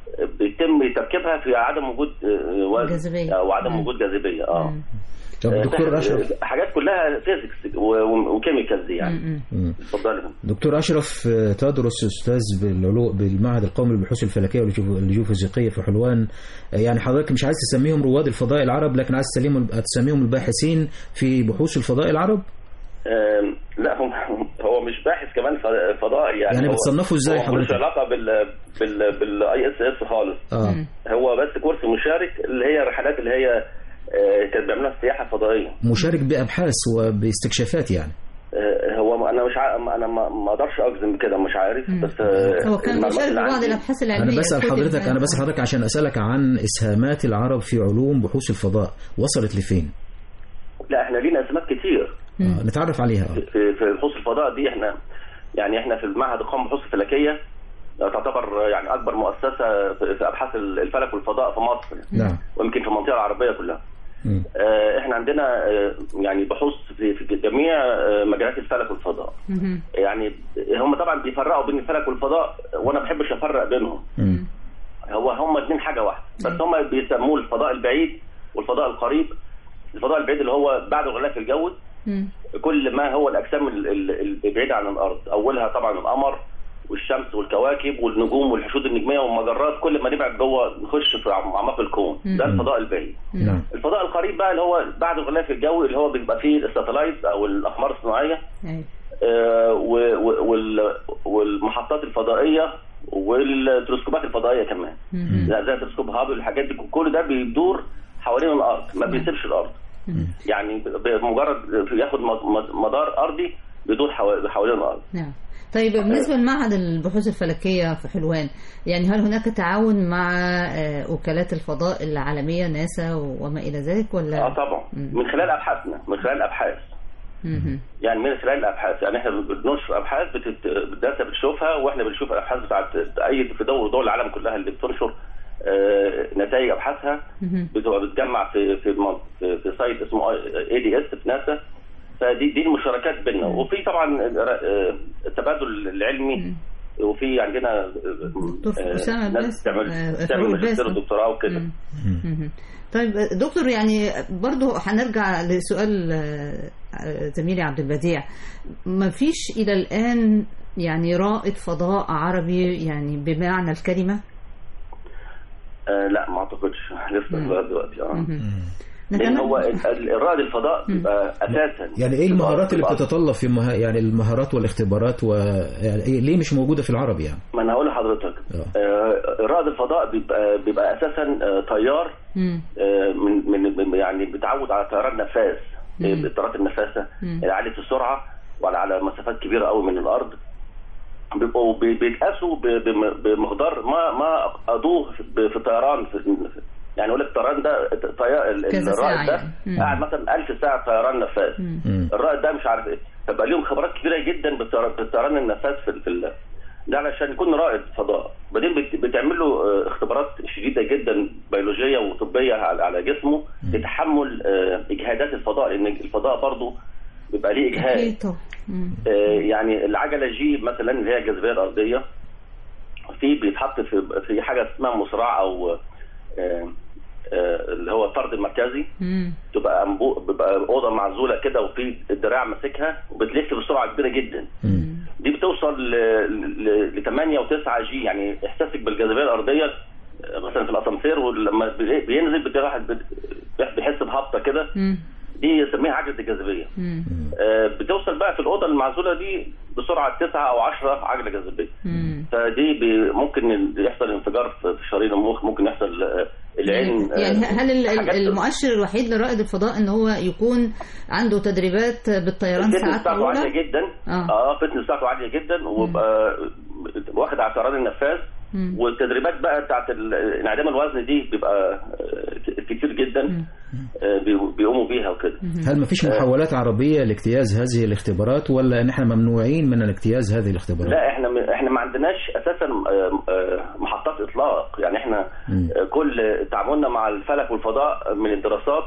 بيتم تركيبها في عدم وجود آه، وزن جاذبية. او عدم مم. وجود جاذبيه اه طب آه، دكتور في أشرف حاجات كلها فيزيكس وكيميكالز يعني مم. اتفضل دكتور أشرف آه، تدرس أستاذ بالعلو بالمعهد القومي للبحوث الفلكية والجيو- والجيوفيزيقية في حلوان آه، يعني حضرتك مش عايز تسميهم رواد الفضاء العرب لكن عايز تسميهم تسميهم الباحثين في بحوث الفضاء العرب آم، لا هو هو مش باحث كمان ف- فضائي يعني يعني هو- بتصنفه إزاي هو ملوش حضرتك؟ علاقه بال بال بالاي اس اس خالص اه هو بس كورس مشارك اللي هي الرحلات اللي هي آه، كانت بيعملوها السياحه الفضائيه مشارك بأبحاث وباستكشافات يعني آه، هو انا مش ع... انا ما ما اقدرش اجزم كده مش عارف بس آه، هو كان المعلومات مشارك اللي في بعض عندي- الأبحاث العلمية أنا بسأل الكتب حضرتك أنا يعني. بسأل حضرتك عشان أسألك عن إسهامات العرب في علوم بحوث الفضاء وصلت لفين؟ لا احنا لينا اسماء كتير آه نتعرف عليها آه. في في بحوث الفضاء دي احنا يعني احنا في المعهد القومي بحوث الفلكيه تعتبر يعني اكبر مؤسسه في في ابحاث الفلك والفضاء في مصر نعم ويمكن في المنطقه العربيه كلها مم. آه، احنا عندنا آه، يعني بحوث في في جميع آه، مجالات الفلك والفضاء مهم. يعني هم طبعا بيفرقوا بين الفلك والفضاء وانا ما بحبش افرق بينهم مم. هو هم اتنين حاجه واحده بس هم بيسموه الفضاء البعيد والفضاء القريب الفضاء البعيد اللي هو بعد الغلاف الجوي مم. كل ما هو الاجسام ال- ال- البعيده عن الارض اولها طبعا القمر والشمس والكواكب والنجوم والحشود النجميه والمجرات كل ما نبعد جوه نخش في أعم- اعماق الكون ده مم. الفضاء البعيد نعم الفضاء القريب بقى اللي هو بعد الغلاف الجوي اللي هو بيبقى فيه الساتلايت او الاقمار الصناعيه أيوة. آه، و- و- وال- والمحطات الفضائيه والتلسكوبات الفضائيه كمان مم. زي زي تلسكوب هابل الحاجات دي كل ده بيدور حوالين الارض ما بيسيبش الارض يعني ب- بمجرد ياخد مد- مد- مدار ارضي بيدور حوا- حوالين الارض نعم طيب بالنسبة لمعهد البحوث الفلكية في حلوان يعني هل هناك تعاون مع آه، وكالات الفضاء العالمية ناسا وما إلى ذلك ولا اه طبعا من خلال ابحاثنا من خلال ابحاث مهم. يعني من خلال الابحاث يعني احنا بننشر ابحاث بتت... الداتا بتشوفها واحنا بنشوف الابحاث بتاعت اي في دول دول العالم كلها اللي بتنشر آه، نتائج ابحاثها مهم. بتبقى بتجمع في في م- في, في سايت اسمه اي دي اس في ناسا فدي دي المشاركات بيننا وفي طبعا آه، التبادل العلمي وفي عندنا دكتور آه، أسامة ناس الباس- بتعمل آه، بتعمل فاروق ماجستير الباس. ودكتوراه وكده مهم. طيب دكتور يعني برضو هنرجع لسؤال آه، آه، زميلي عبد البديع ما فيش إلى الآن يعني رائد فضاء عربي يعني بمعنى الكلمة آه لا ما اعتقدش لسه لغايه دلوقتي اه مهم. لان نتمنى- هو ال- ال- الرائد الفضاء بيبقى اساسا يعني ايه المهارات اللي بيبقى- بتتطلب في مها... يعني المهارات والاختبارات و يعني إيه ليه مش موجوده في العرب يعني؟ ما انا هقول لحضرتك آه. آه، رائد الفضاء بيبقى بيبقى اساسا آه، طيار مم. آه، من من من- يعني بيتعود على طيران نفاث مم. آه، طيارات النفاثه مم. عاليه السرعه وعلى على مسافات كبيره قوي من الارض بيبقوا بي- بيتقاسوا ب- بم- بمقدار ما ما قضوه في في طيران في يعني يقول لك الطيران ده طيار ال- كذا ساعة الرائد ده يعني. مم. قاعد مثلا 1000 ساعه طيران نفاذ الرائد ده مش عارف ايه فبقى ليهم خبرات كبيره جدا بالطيران بالطيران النفاذ في ال- في ال- ده علشان يكون رائد فضاء بعدين بت- بتعمل له آه، اختبارات شديده جدا بيولوجيه وطبيه على على جسمه لتحمل آه، اجهادات الفضاء لان الفضاء برضه بيبقى ليه اجهاد أكيد طبعا مم. آه، يعني العجله جي مثلا اللي هي الجاذبيه الارضيه في بيتحط في في حاجه اسمها مصراع او آه، آه، اللي هو الطرد المركزي مم. تبقى أنبو- بيبقى اوضه معزوله كده وفي الدراع ماسكها وبتلف بسرعه كبيره جدا دي بتوصل ل 8 و9 جي يعني احساسك بالجاذبيه الارضيه آه، مثلا في الاسانسير ولما بي- بينزل بتلاقي واحد بت- بيحس بهبطه كده مم. دي يسميها عجله الجاذبيه مم. آه، بتوصل بقى في الاوضه المعزوله دي بسرعه 9 او 10 عجله جاذبيه مم. فدي بي- ممكن يحصل انفجار في في شرايين المخ ممكن يحصل آه، العين آه، يعني هل ال- ال- حاجات- المؤشر الوحيد لرائد الفضاء ان هو يكون عنده تدريبات بالطيران الفتنس ساعات بتاعته عاليه طويله جدا آه. اه فتنس بتاعته عاليه جدا ويبقى واخد على طيران النفاذ مم. والتدريبات بقى بتاعت ال- انعدام الوزن دي بيبقى آه، ك- كتير جدا آه، بي- بيقوموا بيها وكده هل ما فيش محاولات عربية لاجتياز هذه الاختبارات ولا ان احنا ممنوعين من الاجتياز هذه الاختبارات؟ لا احنا م- احنا ما عندناش اساسا آه، آه، محطات اطلاق يعني احنا مم. آه، كل تعاملنا مع الفلك والفضاء من الدراسات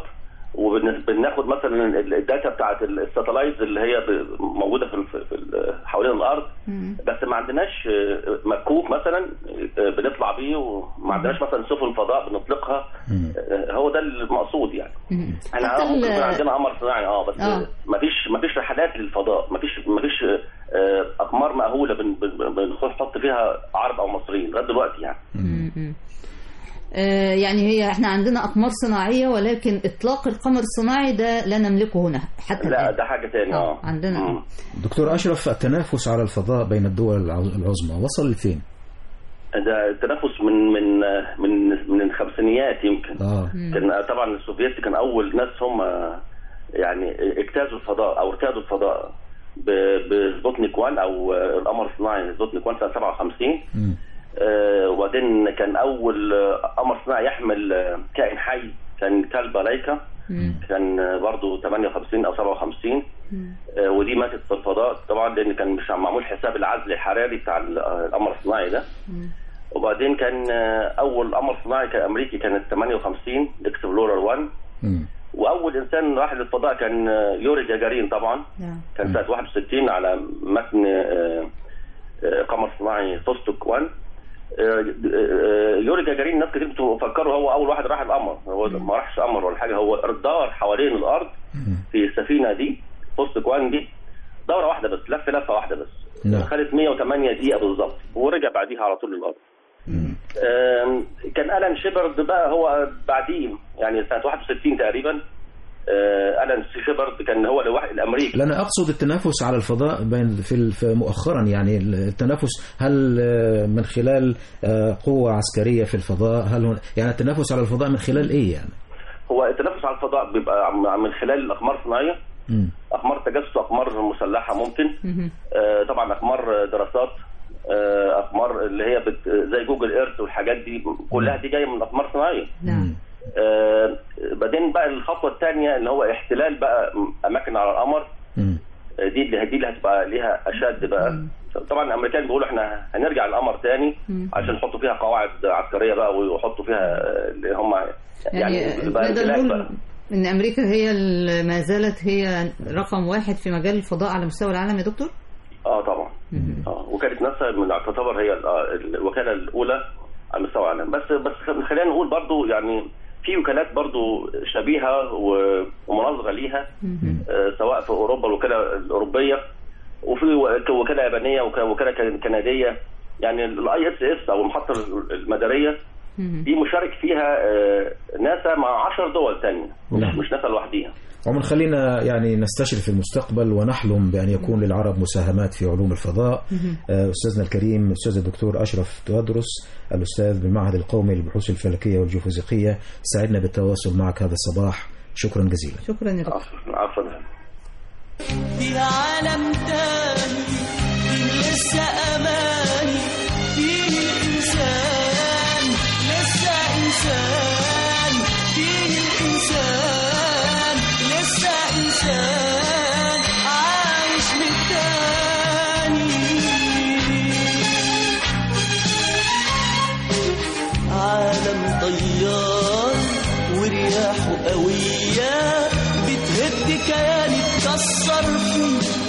وبناخد مثلا ال- الداتا بتاعت الساتلايتس اللي هي ب- موجوده في ال- في ال- حوالين الارض بس ما عندناش آه، مكوك مثلا آه، بنطلع بيه وما عندناش مثلا سفن فضاء بنطلقها آه، هو ده المقصود يعني احنا حتى اه ممكن ال- يكون عندنا قمر صناعي اه بس آه. ما فيش ما فيش رحلات للفضاء ما فيش ما فيش آه، اقمار مأهوله بن- بن- بنحط فيها عرب او مصريين لغايه دلوقتي يعني مم. آه، يعني هي احنا عندنا اقمار صناعيه ولكن اطلاق القمر الصناعي ده لا نملكه هنا حتى لا الآن. ده حاجه تاني اه عندنا مم. دكتور أشرف التنافس على الفضاء بين الدول العظ- العظمى وصل لفين؟ ده التنافس من من من من الخمسينيات يمكن اه كان طبعا السوفييت كان اول ناس هم يعني اجتازوا الفضاء او ارتادوا الفضاء ب- بسبوتنيك 1 او القمر الصناعي سبوتنيك 1 سنه 57 مم. آه، وبعدين كان اول آه، قمر صناعي يحمل آه، كائن حي كان كلب لايكا كان آه، برضه 58 او 57 آه، ودي ماتت في الفضاء طبعا لان كان مش معمول حساب العزل الحراري بتاع ال- آه، القمر الصناعي ده وبعدين كان آه، اول قمر صناعي كان امريكي كانت 58 اكسبلورر 1 مم. واول انسان راح للفضاء كان آه، يوري جاجارين طبعا نعم. كان سنه 61 على متن آه، آه، قمر صناعي فوستوك 1 آه، آه، يوري جاجارين الناس كتير بتفكروا هو اول واحد راح القمر هو ما راحش قمر ولا حاجه هو دار حوالين الارض في السفينه دي فوستوك 1 دي دوره واحده بس لف لفه واحده بس نعم. خدت 108 دقيقه بالظبط ورجع بعديها على طول للارض آم، كان الان شيبرد بقى هو بعديه يعني سنه 61 تقريبا آه، الان شيبرد كان هو الواحد الامريكي لا انا اقصد التنافس على الفضاء بين في ال- في مؤخرا يعني التنافس هل آه، من خلال آه، قوة عسكرية في الفضاء هل هن- يعني التنافس على الفضاء من خلال ايه يعني؟ هو التنافس على الفضاء بيبقى عم- من خلال الاقمار الصناعيه مم. اقمار تجسس اقمار مسلحه ممكن مهم. آه، طبعا اقمار دراسات آه، اقمار اللي هي بت زي جوجل ايرث والحاجات دي كلها دي جايه من اقمار صناعيه نعم آه، بعدين بقى الخطوه الثانيه اللي هو احتلال بقى اماكن على القمر مم. آه، دي اللي دي اللي هتبقى ليها اشد بقى طبعا الامريكان بيقولوا احنا هنرجع القمر تاني مم. عشان يحطوا فيها قواعد عسكريه بقى ويحطوا فيها آه، اللي هم يعني يبقى نقدر امتلاك نقول بقى. ان امريكا هي ال- ما زالت هي رقم واحد في مجال الفضاء على مستوى العالم يا دكتور اه طبعا اه وكاله ناسا من تعتبر هي ال- آه، الوكاله الاولى على مستوى العالم بس بس خلينا نقول برضو يعني في وكالات برضو شبيهه و- ومناظره ليها آه، سواء في اوروبا الوكاله الاوروبيه وفي وك- وكاله يابانيه وك- وكاله كن- كنديه يعني الاي اس اس او المحطه المداريه دي مشارك فيها آه، ناسا مع 10 دول تانية مش, نعم. مش ناسا لوحدها عموما خلينا يعني نستشرف المستقبل ونحلم بأن يكون للعرب مساهمات في علوم الفضاء آه، أستاذنا الكريم أستاذ الدكتور أشرف تودرس الأستاذ بالمعهد القومي للبحوث الفلكية والجيوفيزيقية سعدنا بالتواصل معك هذا الصباح شكرا جزيلا شكرا يا دكتور عفوا دي عالم تاني دي لسه أمان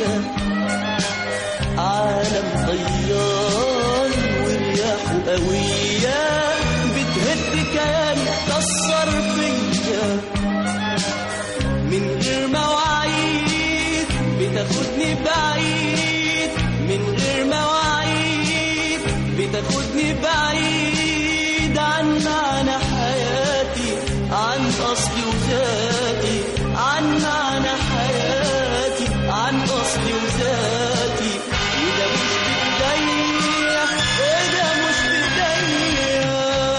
عالم طيار ورياحه قوية بتهد كياني تكسر فيا من غير مواعيد بتاخدني بعيد من غير مواعيد بتاخدني بعيد عن معنى حياتي عن أصلي وذاتي عن معنى حياتي عن أصلي وذاتي وده مش بإيديا وده مش بإيديا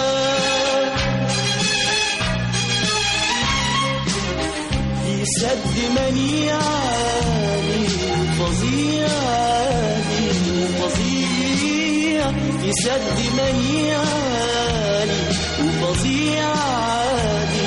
في سد منيعاني وفظيعاني وفظيع في سد منيعاني وفظيعاني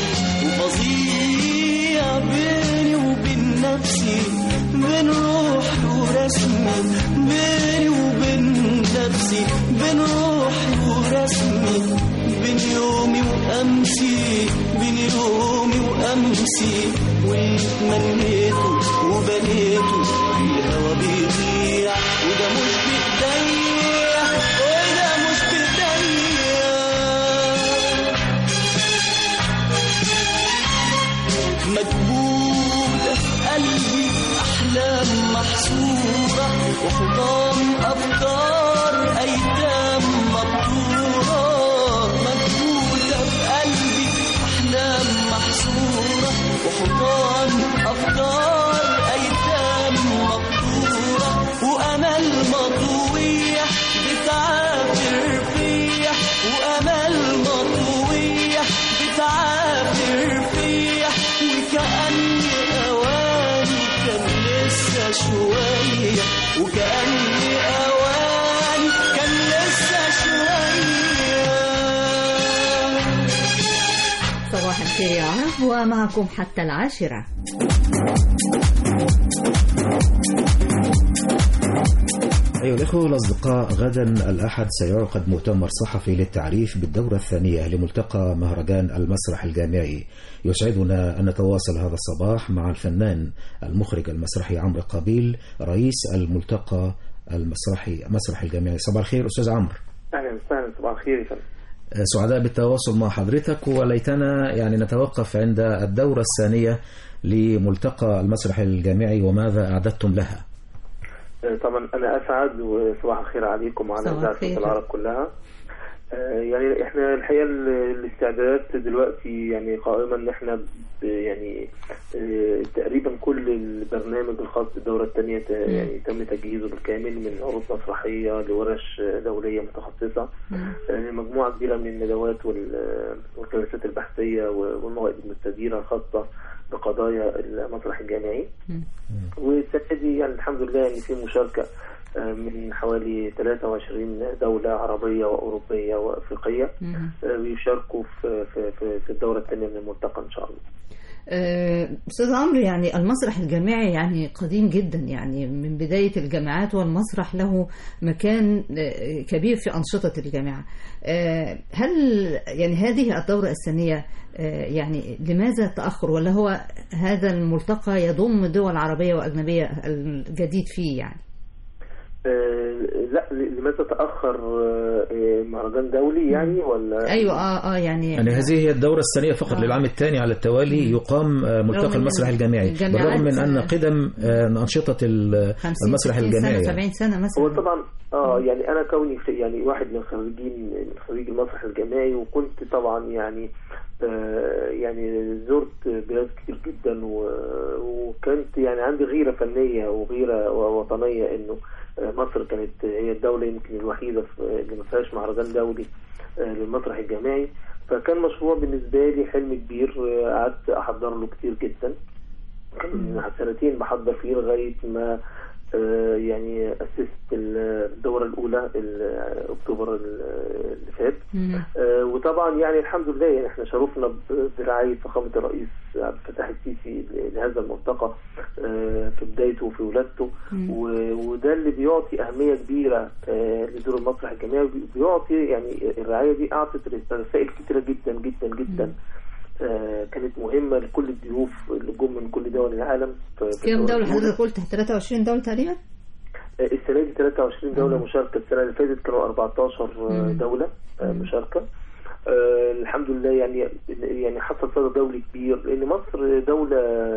وفظيع بيني وبين نفسي بين روحي ورسمي بيني وبين نفسي بين روحي ورسمي بين يومي وأمسي بين يومي وأمسي واللي تمنيته وبنيته في الهوا بيضيع وده مش بإيديا وده مش بإيديا مكبوتة في قلبي أحلام محصورة وحضان أفكار أيتام مبتورة مكبوتة في قلبي أحلام محصورة وحضان أفكار أيتام مبتورة وأمل مطويح بتعافر فيا وأمل مطويح بتعافر فيا وكأني أواني كان لسه شوية وكأني أواني كان لسه شوية صباح الخير يا عرب ومعكم حتى العاشرة أيها الإخوة والأصدقاء غدا الأحد سيعقد مؤتمر صحفي للتعريف بالدورة الثانية لملتقى مهرجان المسرح الجامعي يسعدنا أن نتواصل هذا الصباح مع الفنان المخرج المسرحي عمرو قابيل رئيس الملتقى المسرحي مسرح الجامعي صباح الخير أستاذ عمرو اهلا وسهلا صباح الخير يا فندم سعداء بالتواصل مع حضرتك وليتنا يعني نتوقف عند الدورة الثانية لملتقى المسرح الجامعي وماذا أعددتم لها آه، طبعا انا اسعد وصباح الخير عليكم وعلى صباح اذاعه الخير. العرب كلها آه، يعني احنا الحقيقه ال- الاستعدادات دلوقتي يعني قائمه ان احنا ب- يعني آه، تقريبا كل البرنامج الخاص بالدوره الثانيه يعني تم تجهيزه بالكامل من عروض مسرحيه لورش دوليه متخصصه آه، مجموعه كبيره من الندوات وال- والجلسات البحثيه والموائد المستديره الخاصه بقضايا المسرح الجامعي والسنه دي يعني الحمد لله ان في مشاركه آه، من حوالي 23 دولة عربية وأوروبية وأفريقية آه، بيشاركوا في في في في الدورة الثانية من الملتقى إن شاء الله. آه، أستاذ عمرو يعني المسرح الجامعي يعني قديم جدا يعني من بداية الجامعات والمسرح له مكان آه، كبير في أنشطة الجامعة آه، هل يعني هذه الدورة الثانية آه، يعني لماذا التأخر ولا هو هذا الملتقى يضم دول عربية وأجنبية الجديد فيه يعني آه، لا ل- لماذا تأخر آه، آه، مهرجان دولي يعني ولا أيوة آه آه يعني يعني هذه هي الدورة الثانية فقط للعام الثاني على التوالي يقام آه، رغم ملتقى إن المسرح الجامعي الجامعات- بالرغم من أن قدم آه، أنشطة ال- 50 المسرح 60 الجامعي سنة يعني. 70 سنة مثلا هو طبعا اه يعني انا كوني خ- يعني واحد من خريجين من خريج المسرح الجامعي وكنت طبعا يعني آه يعني زرت بلاد كتير جدا و- وكانت يعني عندي غيره فنيه وغيره وطنيه انه آه، مصر كانت هي الدوله يمكن الوحيده في- اللي ما فيهاش مهرجان دولي آه، للمسرح الجامعي فكان مشروع بالنسبه لي حلم كبير آه، قعدت احضر له كتير جدا كان سنتين بحضر فيه لغايه ما آه، يعني اسست الدوره الاولى ال- اكتوبر ال- اللي فات آه، وطبعا يعني الحمد لله يعني احنا شرفنا ب- برعايه فخامه الرئيس عبد الفتاح السيسي لهذا الملتقى آه، في بدايته وفي ولادته و- وده اللي بيعطي اهميه كبيره آه، لدور المسرح الجامعي وبي- بيعطي يعني الرعايه دي اعطت رسائل كتيره جدا جدا جدا آه، كانت مهمه لكل الضيوف اللي جم من كل دول العالم في- في كام الدورة دولة الأولى. حضرتك قلت 23 دولة تقريبا؟ آه، السنه دي 23 دوله مشاركه السنه اللي فاتت كانوا 14 آه، مم. دوله آه، مشاركه آه، الحمد لله يعني يعني حصل صدى دولي كبير لان مصر دوله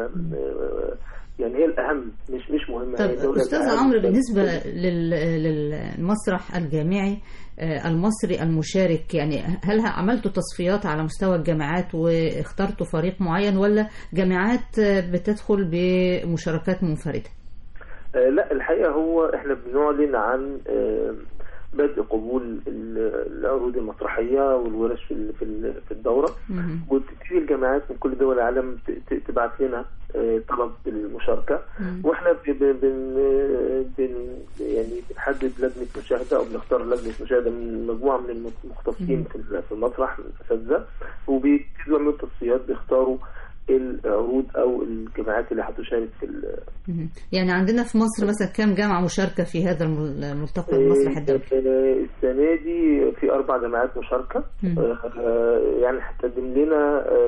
آه، يعني هي الاهم مش مش مهمه طب هي الدولة أستاذ الأهم. عمرو بالنسبة لل- للمسرح الجامعي آه، المصري المشارك يعني هل عملتوا تصفيات على مستوى الجامعات واخترتوا فريق معين ولا جامعات آه، بتدخل بمشاركات منفردة؟ آه، لا الحقيقه هو احنا بنعلن عن آه، بدء قبول ال- العروض المسرحيه والورش في ال- في ال- في الدوره وبتبتدي الجامعات من كل دول العالم ت- ت- تبعت لنا آه، طلب المشاركه واحنا ب- ب- بن بن يعني بنحدد لجنه مشاهده او بنختار لجنه مشاهده من مجموعه من المختصين في ال- في المسرح من الاساتذه وبيبتدوا يعملوا تصفيات بيختاروا العروض او الجامعات اللي هتشارك في ال- مهم. يعني عندنا في مصر مثلا كام جامعة مشاركة في هذا الم- الملتقى المسرح الدولي؟ آه، السنة دي في أربع جامعات مشاركة مم. آه، يعني هتقدم لنا آه،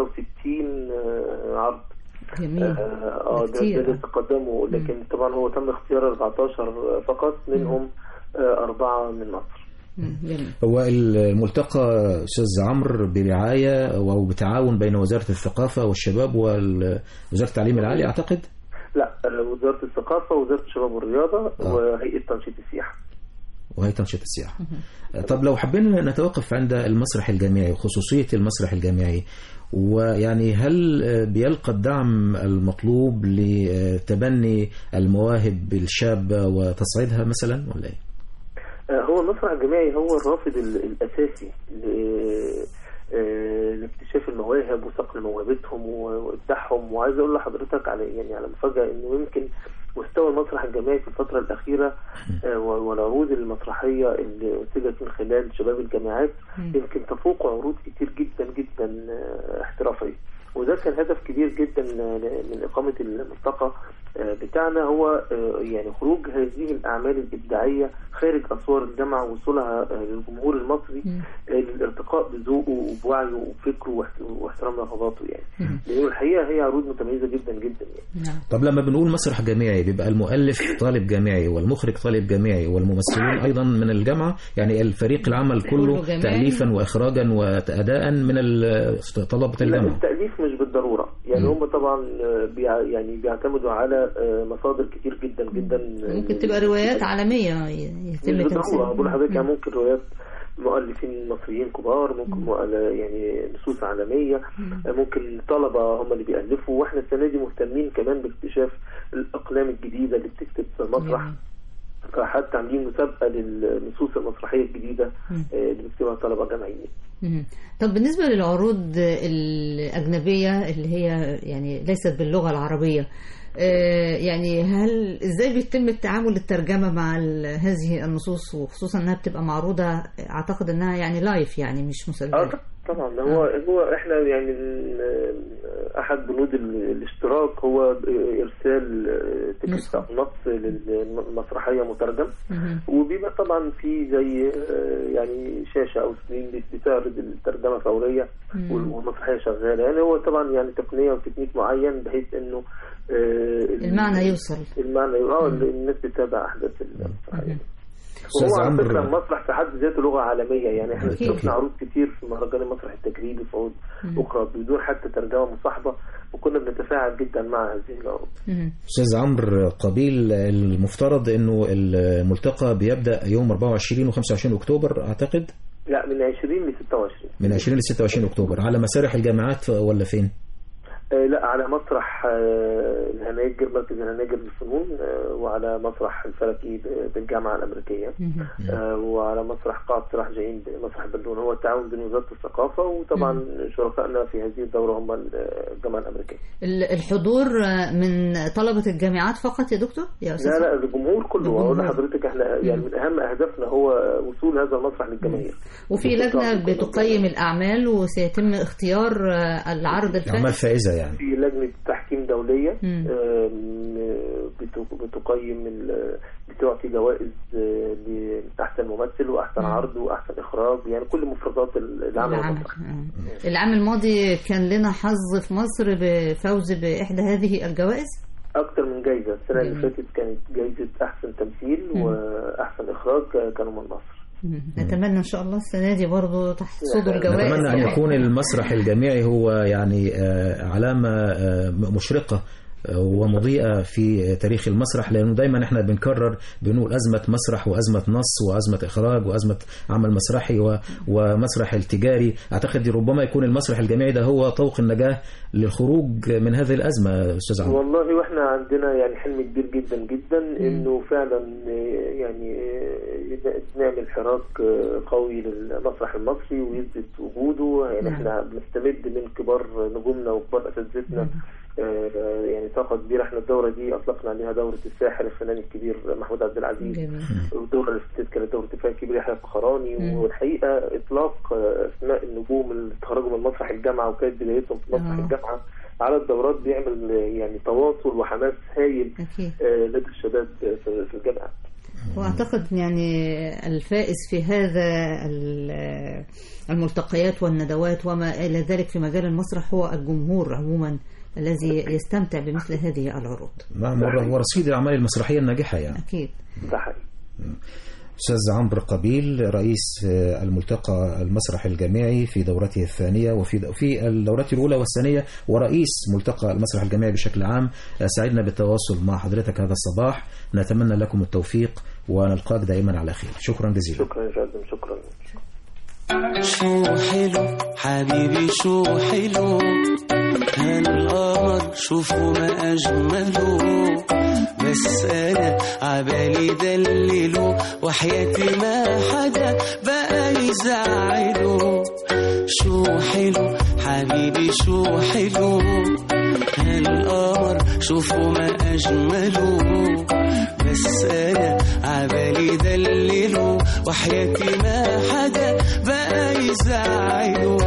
63 آه، عرض جميل اه ده كتير. ده اللي تقدموا لكن طبعا هو تم اختيار 14 فقط منهم آه، أربعة من مصر مم. جميل هو الملتقى أستاذ عمرو برعاية أو بتعاون بين وزارة الثقافة والشباب ووزارة التعليم العالي أعتقد لا آه، وزارة الثقافة ووزارة الشباب والرياضة وهيئة تنشيط السياحة وهي تنشيط السياحة طب لو حبينا نتوقف عند المسرح الجامعي وخصوصية المسرح الجامعي ويعني هل بيلقى الدعم المطلوب لتبني المواهب الشابة وتصعيدها مثلا ولا ايه؟ آه، هو المسرح الجامعي هو الرافد ال- الأساسي ل- آه، لاكتشاف المواهب وصقل موهبتهم و- وإبداعهم وعايز أقول لحضرتك على يعني على مفاجأة إنه يمكن مستوى المسرح الجامعي في الفترة الأخيرة آه، و- والعروض المسرحية اللي أنتجت من خلال شباب الجامعات يمكن تفوق عروض كتير جدا جدا آه، احترافية وده كان هدف كبير جدا آه، من إقامة الملتقى آه، بتاعنا هو آه، يعني خروج هذه الأعمال الإبداعية خارج أسوار الجامعة ووصولها آه، للجمهور المصري آه، للارتقاء بذوقه وبوعيه وفكره واحت- واحترام رغباته يعني لأنه الحقيقة هي عروض متميزة جدا جدا يعني طب لما بنقول مسرح جامعي بيبقى المؤلف طالب جامعي والمخرج طالب جامعي والممثلون أيضا من الجامعة يعني الفريق العمل كله كله جامعي. تأليفا وإخراجا وأداء من ال- طلبة لا الجامعة التأليف مش بالضرورة يعني هم طبعا آه، بيع يعني بيعتمدوا على آه، مصادر كتير جدا جدا آه، ممكن تبقى روايات عالمية ي- مش يتم بالضرورة بقول تمثيلها لحضرتك يعني ممكن روايات مؤلفين مصريين كبار ممكن مؤل- يعني نصوص عالمية آه، ممكن طلبة هم اللي بيألفوا واحنا السنة دي مهتمين كمان باكتشاف الأقلام الجديدة اللي بتكتب مسرح فحتى عاملين مسابقة للنصوص المسرحية الجديدة آه، اللي بيكتبها طلبة جامعيين مهم. طب بالنسبة للعروض الأجنبية اللي هي يعني ليست باللغة العربية آه، يعني هل ازاي بيتم التعامل الترجمة مع ال- هذه النصوص وخصوصا انها بتبقى معروضة اعتقد انها يعني لايف يعني مش اه مسجلة طبعا هو هو احنا يعني ال- احد بنود ال- الاشتراك هو ارسال تكست او نص للمسرحيه مترجم مهم. وبيبقى طبعا في زي آه، يعني شاشه او سكرين بتعرض الترجمه فوريه مم. وال- والمسرحيه شغاله يعني هو طبعا يعني تقنيه وتكنيك معين بحيث انه آه، المعنى يوصل المعنى اه الناس بتتابع احداث المسرحيه أستاذ وهو على عمرو- فكره المسرح في حد ذاته لغه عالميه يعني احنا أكيد. شفنا عروض كتير في مهرجان المسرح التجريبي في عروض اخرى بدون حتى ترجمه مصاحبه وكنا بنتفاعل جدا مع هذه العروض أستاذ عمرو قبيل المفترض أنه الملتقى بيبدأ يوم 24 و25 أكتوبر أعتقد لا من 20 ل 26 من 20 ل 26 أكتوبر على مسارح الجامعات ولا فين؟ آه لا على مسرح آه الهناجر مركز الهناجر للفنون آه وعلى مسرح الفلكي ب- بالجامعه الامريكيه آه وعلى مسرح قاعه سراح جايين بمسرح بلدون هو التعاون بين وزاره الثقافه وطبعا شركائنا في هذه الدوره هم الجامعه الامريكيه ال- الحضور آه، من طلبة الجامعات فقط يا دكتور يا أستاذ لا لا الجمهور كله الجمهور. اقول لحضرتك احنا يعني من اهم اهدافنا هو وصول هذا المسرح للجماهير وفي لجنة بتقيم الأعمال وسيتم اختيار آه، العرض الفني أعمال فائزة يعني في لجنه تحكيم دوليه مم. آم، بت- بتقيم ال- بتعطي جوائز آه، لأحسن ممثل وأحسن مم. عرض وأحسن إخراج يعني كل مفردات العمل العام المسرحي آه. العام الماضي كان لنا حظ في مصر بفوز بإحدى هذه الجوائز أكتر من جايزة السنة اللي جميل. فاتت كانت جايزة أحسن تمثيل مم. وأحسن إخراج كانوا من مصر مم. نتمنى إن شاء الله السنة دي برضو تحصدوا الجوائز نتمنى أن يعني. يكون المسرح الجامعي هو يعني آه، علامة آه، مشرقة آه، ومضيئة في تاريخ المسرح لأنه دايما احنا بنكرر بنقول أزمة مسرح وأزمة نص وأزمة إخراج وأزمة عمل مسرحي و- ومسرح التجاري أعتقد ربما يكون المسرح الجامعي ده هو طوق النجاة للخروج من هذه الأزمة أستاذ عمرو والله واحنا عندنا يعني حلم كبير جدا جدا انه فعلا آه، يعني آه، نعمل حراك آه، قوي للمسرح المصري ويثبت وجوده يعني نعم. احنا بنستمد من كبار نجومنا وكبار اساتذتنا آه، يعني طاقة كبيرة احنا الدورة دي اطلقنا عليها دورة الساحر الفنان الكبير محمود عبد العزيز جميل. والدورة اللي فاتت كانت دورة الفنان الكبير يحيى الفخراني مم. والحقيقة اطلاق آه، اسماء النجوم اللي تخرجوا من مسرح الجامعة وكانت بدايتهم في مسرح آه. الجامعة على الدورات بيعمل آه، يعني تواصل وحماس هايل أكيد آه، لدى الشباب في في الجامعة وأعتقد يعني الفائز في هذا ال- الملتقيات والندوات وما إلى ذلك في مجال المسرح هو الجمهور عموما الذي يستمتع بمثل هذه العروض نعم ور- ورصيد الأعمال المسرحية الناجحة يعني أكيد ده حقيقي أستاذ عمرو قبيل رئيس آه، الملتقى المسرح الجامعي في دورته الثانية وفي في الدورات الأولى والثانية ورئيس ملتقى المسرح الجامعي بشكل عام آه، سعدنا بالتواصل مع حضرتك هذا الصباح نتمنى لكم التوفيق ونلقاك دائما على خير شكرا جزيلا شكرا يا فندم شكرا شو حلو حبيبي شو حلو هالقمر شوفوا ما أجمله بس أنا عبالي دلله وحياتي ما حدا بقى يزعله شو حلو حبيبي شو حلو هالقمر شوفوا ما أجمله بس أنا عبالي دلله وحياتي ما حدا بقى يزعله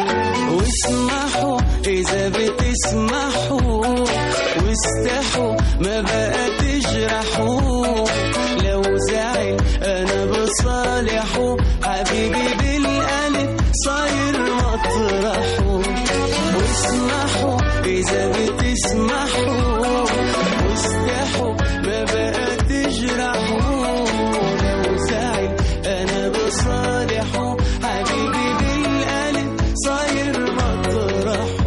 واسمحوا إذا بتسمحوا واستحوا ما بقى تجرحوا لو زعل أنا بصالحه حبيبي بالقلب صاير مطرحه واسمحوا إذا بتسمحوا واستحوا ما بقى تجرحوا لو زعل أنا بصالحه حبيبي بالقلب صاير مطرحه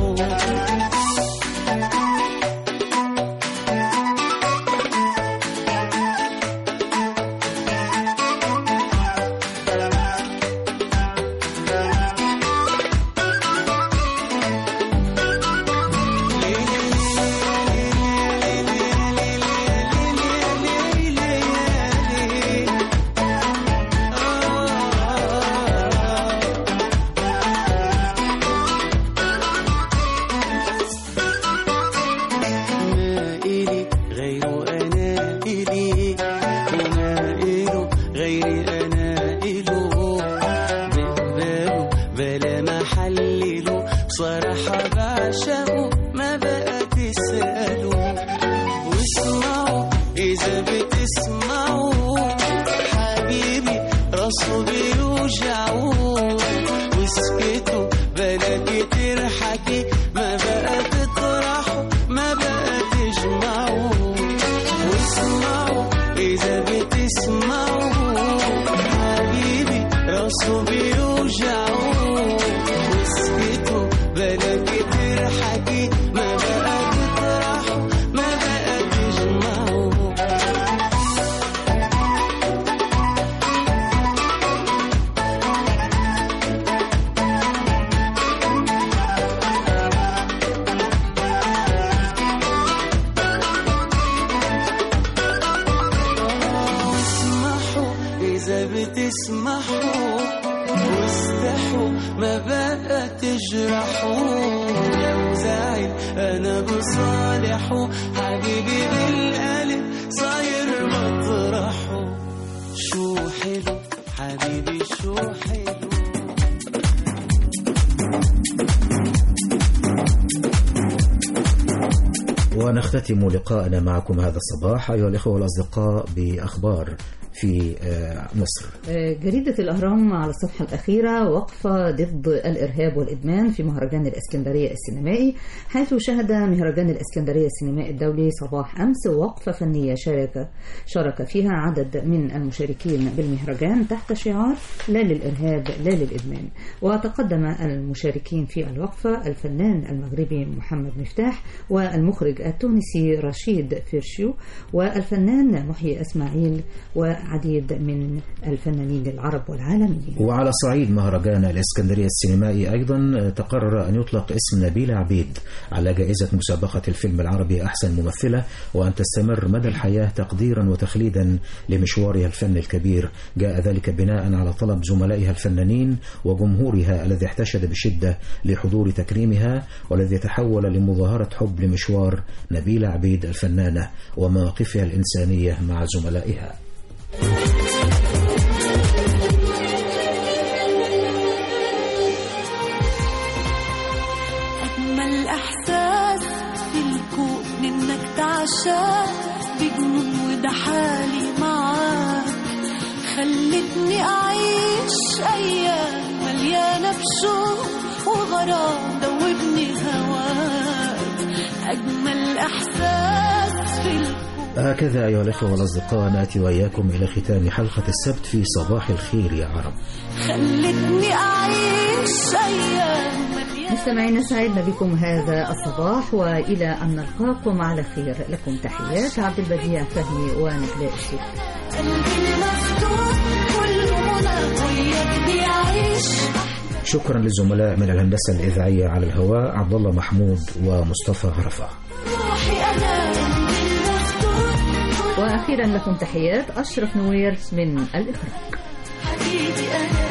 ما إلي غيره أنا إلي وما إله غيري أنا إله بقبله بلا ما حلله بصراحة بعشقه ما بقى تسأله واسمعوا إذا بتسمعوا حبيبي راسه بيوجعه واسكتوا بلا كتير حكي ما بقى تطرحوا ما بقى تجمعوا واسمعوا إذا بتسمعوا حبيبي راسه بيوجعه واسكتوا بلا كتير حكي ما بقى تطرحوا ما بقى تجمعوا اسمحوا إذا بتسمحوا واستحوا ما بقى تجرحوا لو زعل أنا بصالحه حبيبي بالقلب صاير مطرحه شو حلو حبيبي شو حلو ونختم ونختتم لقاءنا معكم هذا الصباح أيها الإخوة والأصدقاء بأخبار في آه، مصر جريدة الأهرام على الصفحة الأخيرة وقفة ضد الإرهاب والإدمان في مهرجان الإسكندرية السينمائي حيث شهد مهرجان الإسكندرية السينمائي الدولي صباح أمس وقفة فنية شارك شارك فيها عدد من المشاركين بالمهرجان تحت شعار لا للإرهاب لا للإدمان وتقدم المشاركين في الوقفة الفنان المغربي محمد مفتاح والمخرج التونسي رشيد فيرشيو والفنان محيي إسماعيل وعديد من الفنانين العرب والعالميين وعلى صعيد مهرجان الإسكندرية السينمائي أيضا تقرر أن يطلق اسم نبيلة عبيد على جائزة مسابقة الفيلم العربي أحسن ممثلة وأن تستمر مدى الحياة تقديرا وتخليدا لمشوارها الفني الكبير جاء ذلك بناء على طلب زملائها الفنانين وجمهورها الذي احتشد بشدة لحضور تكريمها والذي تحول لمظاهرة حب لمشوار نبيلة عبيد الفنانة ومواقفها الإنسانية مع زملائها أجمل إحساس في الكون إنك تعشى بجنون وده حالي معاك خلتني أعيش أيام مليانة بشوق وغرام دوبني هواك أجمل إحساس في الكون هكذا أيها الأخوة والأصدقاء نأتي وإياكم إلى ختام حلقة السبت في صباح الخير يا عرب خلتني أعيش أيام مستمعينا سعدنا بكم هذا الصباح وإلى أن نلقاكم على خير لكم تحيات عبد البديع فهمي ونجلاء الشيخ قلبي المفتوح كله منى وياك بيعيش شكرا للزملاء من الهندسة الإذاعية على الهواء عبد الله محمود ومصطفى عرفة روحي أنا قلبي المفتوح وأخيرا لكم تحيات أشرف نوير من الإخراج حبيبي أنا